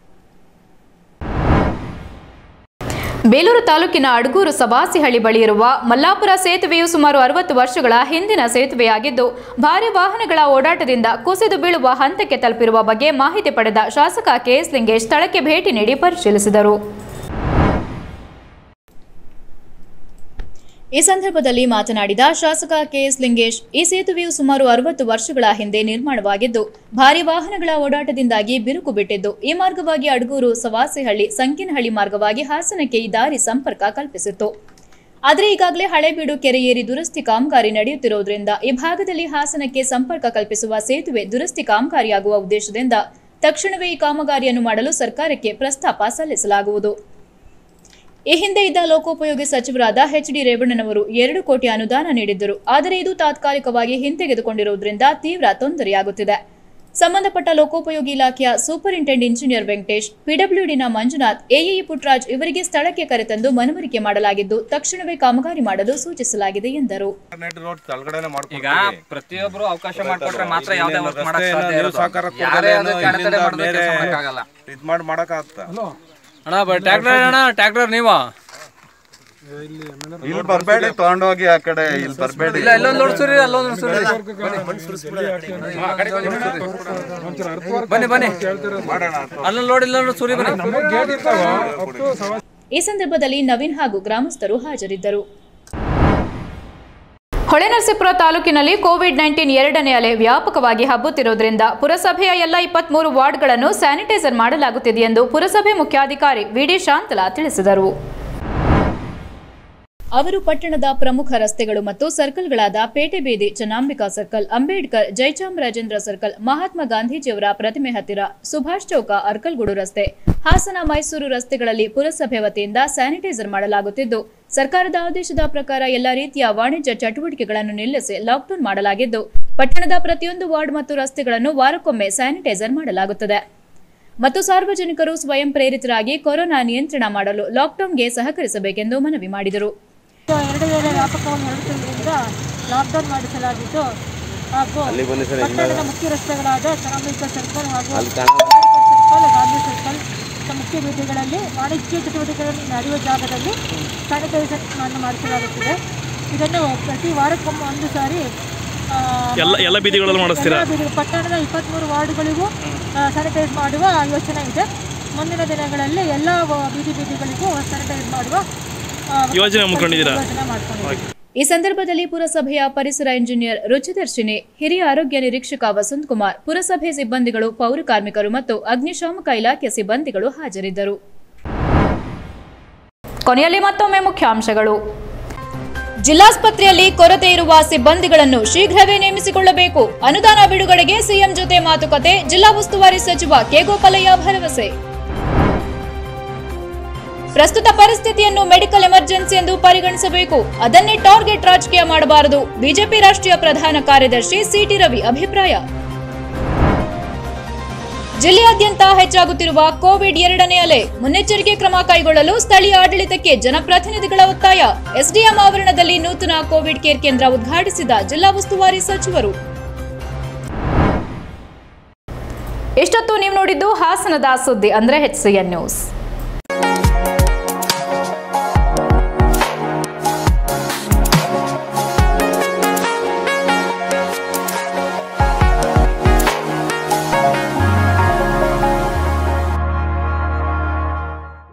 ಬೇಲೂರು ತಾಲೂಕಿನ ಅಡಗೂರು ಸವಾಸಿಹಳ್ಳಿ ಬಳಿ ಇರುವ ಮಲ್ಲಾಪುರ ಸೇತುವೆಯು ಸುಮಾರು ಅರವತ್ತು ವರ್ಷಗಳ ಹಿಂದಿನ ಸೇತುವೆಯಾಗಿದ್ದು ಭಾರಿ ವಾಹನಗಳ ಓಡಾಟದಿಂದ ಕುಸಿದು ಬೀಳುವ ಹಂತಕ್ಕೆ ತಲುಪಿರುವ ಬಗ್ಗೆ ಮಾಹಿತಿ ಪಡೆದ ಶಾಸಕ ಕೆಎಸ್ ಲಿಂಗೇಶ್ ಸ್ಥಳಕ್ಕೆ ಭೇಟಿ ನೀಡಿ ಪರಿಶೀಲಿಸಿದರು ಈ ಸಂದರ್ಭದಲ್ಲಿ ಮಾತನಾಡಿದ ಶಾಸಕ ಕೆಎಸ್ ಲಿಂಗೇಶ್ ಈ ಸೇತುವೆಯು ಸುಮಾರು ಅರವತ್ತು ವರ್ಷಗಳ ಹಿಂದೆ ನಿರ್ಮಾಣವಾಗಿದ್ದು ಭಾರಿ ವಾಹನಗಳ ಓಡಾಟದಿಂದಾಗಿ ಬಿರುಕು ಬಿಟ್ಟಿದ್ದು ಈ ಮಾರ್ಗವಾಗಿ ಅಡಗೂರು ಸವಾಸಿಹಳ್ಳಿ ಸಂಕಿನಹಳ್ಳಿ ಮಾರ್ಗವಾಗಿ ಹಾಸನಕ್ಕೆ ಈ ದಾರಿ ಸಂಪರ್ಕ ಕಲ್ಪಿಸಿತ್ತು ಆದರೆ ಈಗಾಗಲೇ ಹಳೆಬೀಡು ಕೆರೆ ಏರಿ ದುರಸ್ತಿ ಕಾಮಗಾರಿ ನಡೆಯುತ್ತಿರುವುದರಿಂದ ಈ ಭಾಗದಲ್ಲಿ ಹಾಸನಕ್ಕೆ ಸಂಪರ್ಕ ಕಲ್ಪಿಸುವ ಸೇತುವೆ ದುರಸ್ತಿ ಕಾಮಗಾರಿಯಾಗುವ ಉದ್ದೇಶದಿಂದ ತಕ್ಷಣವೇ ಈ ಕಾಮಗಾರಿಯನ್ನು ಮಾಡಲು ಸರ್ಕಾರಕ್ಕೆ ಪ್ರಸ್ತಾಪ ಸಲ್ಲಿಸಲಾಗುವುದು ಈ ಹಿಂದೆ ಇದ್ದ ಲೋಕೋಪಯೋಗಿ ಸಚಿವರಾದ ಎಚ್ ಡಿ ರೇವಣ್ಣನವರು ಎರಡು ಕೋಟಿ ಅನುದಾನ ನೀಡಿದ್ದರು ಆದರೆ ಇದು ತಾತ್ಕಾಲಿಕವಾಗಿ ಹಿಂತೆಗೆದುಕೊಂಡಿರುವುದರಿಂದ ತೀವ್ರ ತೊಂದರೆಯಾಗುತ್ತಿದೆ ಸಂಬಂಧಪಟ್ಟ ಲೋಕೋಪಯೋಗಿ ಇಲಾಖೆಯ ಸೂಪರಿಂಟೆಂಡ್ ಇಂಜಿನಿಯರ್ ವೆಂಕಟೇಶ್ ಪಿಡಬ್ಲ್ಯೂಡಿನ ಮಂಜುನಾಥ್ ಎಇಇ ಪುಟ್ರಾಜ್ ಇವರಿಗೆ ಸ್ಥಳಕ್ಕೆ ಕರೆತಂದು ಮನವರಿಕೆ ಮಾಡಲಾಗಿದ್ದು ತಕ್ಷಣವೇ ಕಾಮಗಾರಿ ಮಾಡಲು ಸೂಚಿಸಲಾಗಿದೆ ಎಂದರು ಈಗ ಪ್ರತಿಯೊಬ್ರು ಅವಕಾಶ ಮಾಡ್ಕೊಟ್ರೆ ಮಾತ್ರ ಯಾವ್ದೇ ವರ್ಕ್ ಮಾಡಕ್ ಸಾಧ್ಯ ಇರೋದು. ಯಾರೇ ಅದಕ್ಕೆ ಅಡೆತಡೆ ಮಾಡಿದ್ರೆ ಕೆಲ್ಸ ಮಾಡಕ್ಕಾಗಲ್ಲ. ಇದ್ ಮಾಡಿ ಮಾಡಕ್ಕಾಗತ್ತ ಅಣ್ಣ ಟ್ರ್ಯಾಕ್ಟರ್ ಅಣ್ಣ ಟ್ರ್ಯಾಕ್ಟರ್ ನೀವ ಇಲ್ಲಿ ಬರ್ಬೇಡಿ ತಗೊಂಡೋಗಿ ಆ ಕಡೆ ಇಲ್ಲಿ ಬರ್ಬೇಡಿ ಇಲ್ಲ ಇಲ್ಲೊಂದು ನೋಡ್ಸುರಿ ಅಲ್ಲೊಂದು ನೋಡ್ಸುರಿ ಬನ್ನಿ ಬನ್ನಿ ಅಲ್ಲೊಂದು ನೋಡಿ ಇಲ್ಲೊಂದು ಸುರಿ ಬನ್ನಿ ಈ ಸಂದರ್ಭದಲ್ಲಿ ನವೀನ್ ಹಾಗೂ ಗ್ರಾಮಸ್ಥರು ಹಾಜರಿದ್ದರು ಹೊಳೆನರಸೀಪುರ ತಾಲೂಕಿನಲ್ಲಿ ಕೋವಿಡ್ ನೈನ್ಟೀನ್ ಎರಡನೇ ಅಲೆ ವ್ಯಾಪಕವಾಗಿ ಹಬ್ಬುತ್ತಿರುವುದರಿಂದ ಪುರಸಭೆಯ ಎಲ್ಲ ಇಪ್ಪತ್ಮೂರು ವಾರ್ಡ್ಗಳನ್ನು ಸ್ಯಾನಿಟೈಸರ್ ಮಾಡಲಾಗುತ್ತಿದೆ ಎಂದು ಪುರಸಭೆ ಮುಖ್ಯಾಧಿಕಾರಿ ವಿಡಿ ಶಾಂತಲಾ ತಿಳಿಸಿದರು ಅವರು ಪಟ್ಟಣದ ಪ್ರಮುಖ ರಸ್ತೆಗಳು ಮತ್ತು ಸರ್ಕಲ್ಗಳಾದ ಪೇಟೆ ಬೀದಿ ಚನ್ನಾಂಬಿಕಾ ಸರ್ಕಲ್ ಅಂಬೇಡ್ಕರ್ ಜಯಚಾಮರಾಜೇಂದ್ರ ಸರ್ಕಲ್ ಮಹಾತ್ಮ ಗಾಂಧೀಜಿಯವರ ಪ್ರತಿಮೆ ಹತ್ತಿರ ಸುಭಾಷ್ ಚೌಕ ಅರ್ಕಲ್ಗೂಡು ರಸ್ತೆ ಹಾಸನ ಮೈಸೂರು ರಸ್ತೆಗಳಲ್ಲಿ ಪುರಸಭೆ ವತಿಯಿಂದ ಸ್ಯಾನಿಟೈಸರ್ ಮಾಡಲಾಗುತ್ತಿದ್ದು ಸರ್ಕಾರದ ಆದೇಶದ ಪ್ರಕಾರ ಎಲ್ಲ ರೀತಿಯ ವಾಣಿಜ್ಯ ಚಟುವಟಿಕೆಗಳನ್ನು ನಿಲ್ಲಿಸಿ ಲಾಕ್ಡೌನ್ ಮಾಡಲಾಗಿದ್ದು ಪಟ್ಟಣದ ಪ್ರತಿಯೊಂದು ವಾರ್ಡ್ ಮತ್ತು ರಸ್ತೆಗಳನ್ನು ವಾರಕ್ಕೊಮ್ಮೆ ಸ್ಯಾನಿಟೈಸರ್ ಮಾಡಲಾಗುತ್ತದೆ ಮತ್ತು ಸಾರ್ವಜನಿಕರು ಸ್ವಯಂ ಪ್ರೇರಿತರಾಗಿ ಕೊರೋನಾ ನಿಯಂತ್ರಣ ಮಾಡಲು ಲಾಕ್ಡೌನ್ಗೆ ಸಹಕರಿಸಬೇಕೆಂದು ಮನವಿ ಮಾಡಿದರು ಎರಡು ವೇಳೆ ವ್ಯಾಪಕವಾಗಿ ಹರಡುತ್ತಿರುವುದರಿಂದ ಲಾಕ್ಡೌನ್ ಮಾಡಿಸಲಾಗಿದ್ದು ಹಾಗೂ ಅಲ್ಲಿ ಬನ್ನಿ ಸರ್, ಪಟ್ಟಣದ ಹಿಂಭಾಗ. ಮುಖ್ಯ ರಸ್ತೆಗಳಾದ ಚನ್ನಂಬಿಕ ಸರ್ಕಲ್ ಹಾಗೂ ಅಲ್ಲಿ ಕಾಣೋ- ಅಂಬೇಡ್ಕರ್ ಸರ್ಕಲ್ ಗಾಂಧಿ ಸರ್ಕಲ್ ಇಂಥ ಮುಖ್ಯ ಬೀದಿಗಳಲ್ಲಿ ವಾಣಿಜ್ಯ ಚಟುವಟಿಕೆಗಳನ್ನು ನಡೆಯುವ ಜಾಗದಲ್ಲಿ ಸ್ಯಾನಿಟೈಸರ್ ಅನ್ನು ಮಾಡಿಸಲಾಗುತ್ತಿದೆ ಇದನ್ನು ಪ್ರತಿ ವಾರಕ್ಕೊಮ್ಮೆ ಒಂದು ಸಾರಿ ಆ, ಎಲ್ಲ- ಎಲ್ಲ ಬೀದಿಗಳಲ್ಲೂ ಮಾಡಿಸ್ತೀರಾ? ಎಲ್ಲ ಬೀದಿ- ಪಟ್ಟಣದ ಇಪ್ಪತ್ತ್ಮೂರು ವಾರ್ಡ್ಗಳಿಗೂ ಸ್ಯಾನಿಟೈಸ್ ಮಾಡುವ ಯೋಚನೆ ಇದೆ ಮುಂದಿನ ದಿನಗಳಲ್ಲಿ ಎಲ್ಲ ವ- ಬೀದಿ ಬೀದಿಗಳಿಗೂ ಸ್ಯಾನಿಟೈಸ್ ಮಾಡುವ ಆ, ಯೋಜನೆ ಹಮ್ಮಿಕೊಂಡಿದ್ದೀರಾ? ಯೋಜನೆ ಮಾಡ್ಕೊಂಡಿದ್ದೀವಿ ಈ ಸಂದರ್ಭದಲ್ಲಿ ಪುರಸಭೆಯ ಪರಿಸರ ಇಂಜಿನಿಯರ್ ರುಚಿದರ್ಶಿನಿ ಹಿರಿಯ ಆರೋಗ್ಯ ನಿರೀಕ್ಷಕ ವಸಂತ್ ಕುಮಾರ್ ಪುರಸಭೆ ಸಿಬ್ಬಂದಿಗಳು ಪೌರ ಕಾರ್ಮಿಕರು ಮತ್ತು ಅಗ್ನಿಶಾಮಕ ಇಲಾಖೆ ಸಿಬ್ಬಂದಿಗಳು ಹಾಜರಿದ್ದರು ಕೊನೆಯಲ್ಲಿ ಮತ್ತೊಮ್ಮೆ ಮುಖ್ಯಾಂಶಗಳು ಜಿಲ್ಲಾಸ್ಪತ್ರೆಯಲ್ಲಿ ಕೊರತೆ ಇರುವ ಸಿಬ್ಬಂದಿಗಳನ್ನು ಶೀಘ್ರವೇ ನೇಮಿಸಿಕೊಳ್ಳಬೇಕು ಅನುದಾನ ಬಿಡುಗಡೆಗೆ ಸಿಎಂ ಜೊತೆ ಮಾತುಕತೆ ಜಿಲ್ಲಾ ಉಸ್ತುವಾರಿ ಸಚಿವ ಕೆಗೋಪಾಲಯ್ಯ ಭರವಸೆ ಪ್ರಸ್ತುತ ಪರಿಸ್ಥಿತಿಯನ್ನು ಮೆಡಿಕಲ್ ಎಮರ್ಜೆನ್ಸಿ ಎಂದು ಪರಿಗಣಿಸಬೇಕು ಅದನ್ನೇ ಟಾರ್ಗೆಟ್ ರಾಜಕೀಯ ಮಾಡಬಾರದು ಬಿಜೆಪಿ ರಾಷ್ಟ್ರೀಯ ಪ್ರಧಾನ ಕಾರ್ಯದರ್ಶಿ ಸಿಟಿ ರವಿ ಅಭಿಪ್ರಾಯ ಜಿಲ್ಲೆಯಾದ್ಯಂತ ಹೆಚ್ಚಾಗುತ್ತಿರುವ ಕೋವಿಡ್ ಎರಡನೇ ಅಲೆ ಮುನ್ನೆಚ್ಚರಿಕೆ ಕ್ರಮ ಕೈಗೊಳ್ಳಲು ಸ್ಥಳೀಯ ಆಡಳಿತಕ್ಕೆ ಜನಪ್ರತಿನಿಧಿಗಳ ಒತ್ತಾಯ ಎಸ್ಡಿಎಂ ಆವರಣದಲ್ಲಿ ನೂತನ ಕೋವಿಡ್ ಕೇರ್ ಕೇಂದ್ರ ಉದ್ಘಾಟಿಸಿದ ಜಿಲ್ಲಾ ಉಸ್ತುವಾರಿ ಸಚಿವರು ಇಷ್ಟೊತ್ತು ನೀವು ನೋಡಿದ್ದು ಹಾಸನದ ಸುದ್ದಿ ಅಂದ್ರೆ ಎನ್ ನ್ಯೂಸ್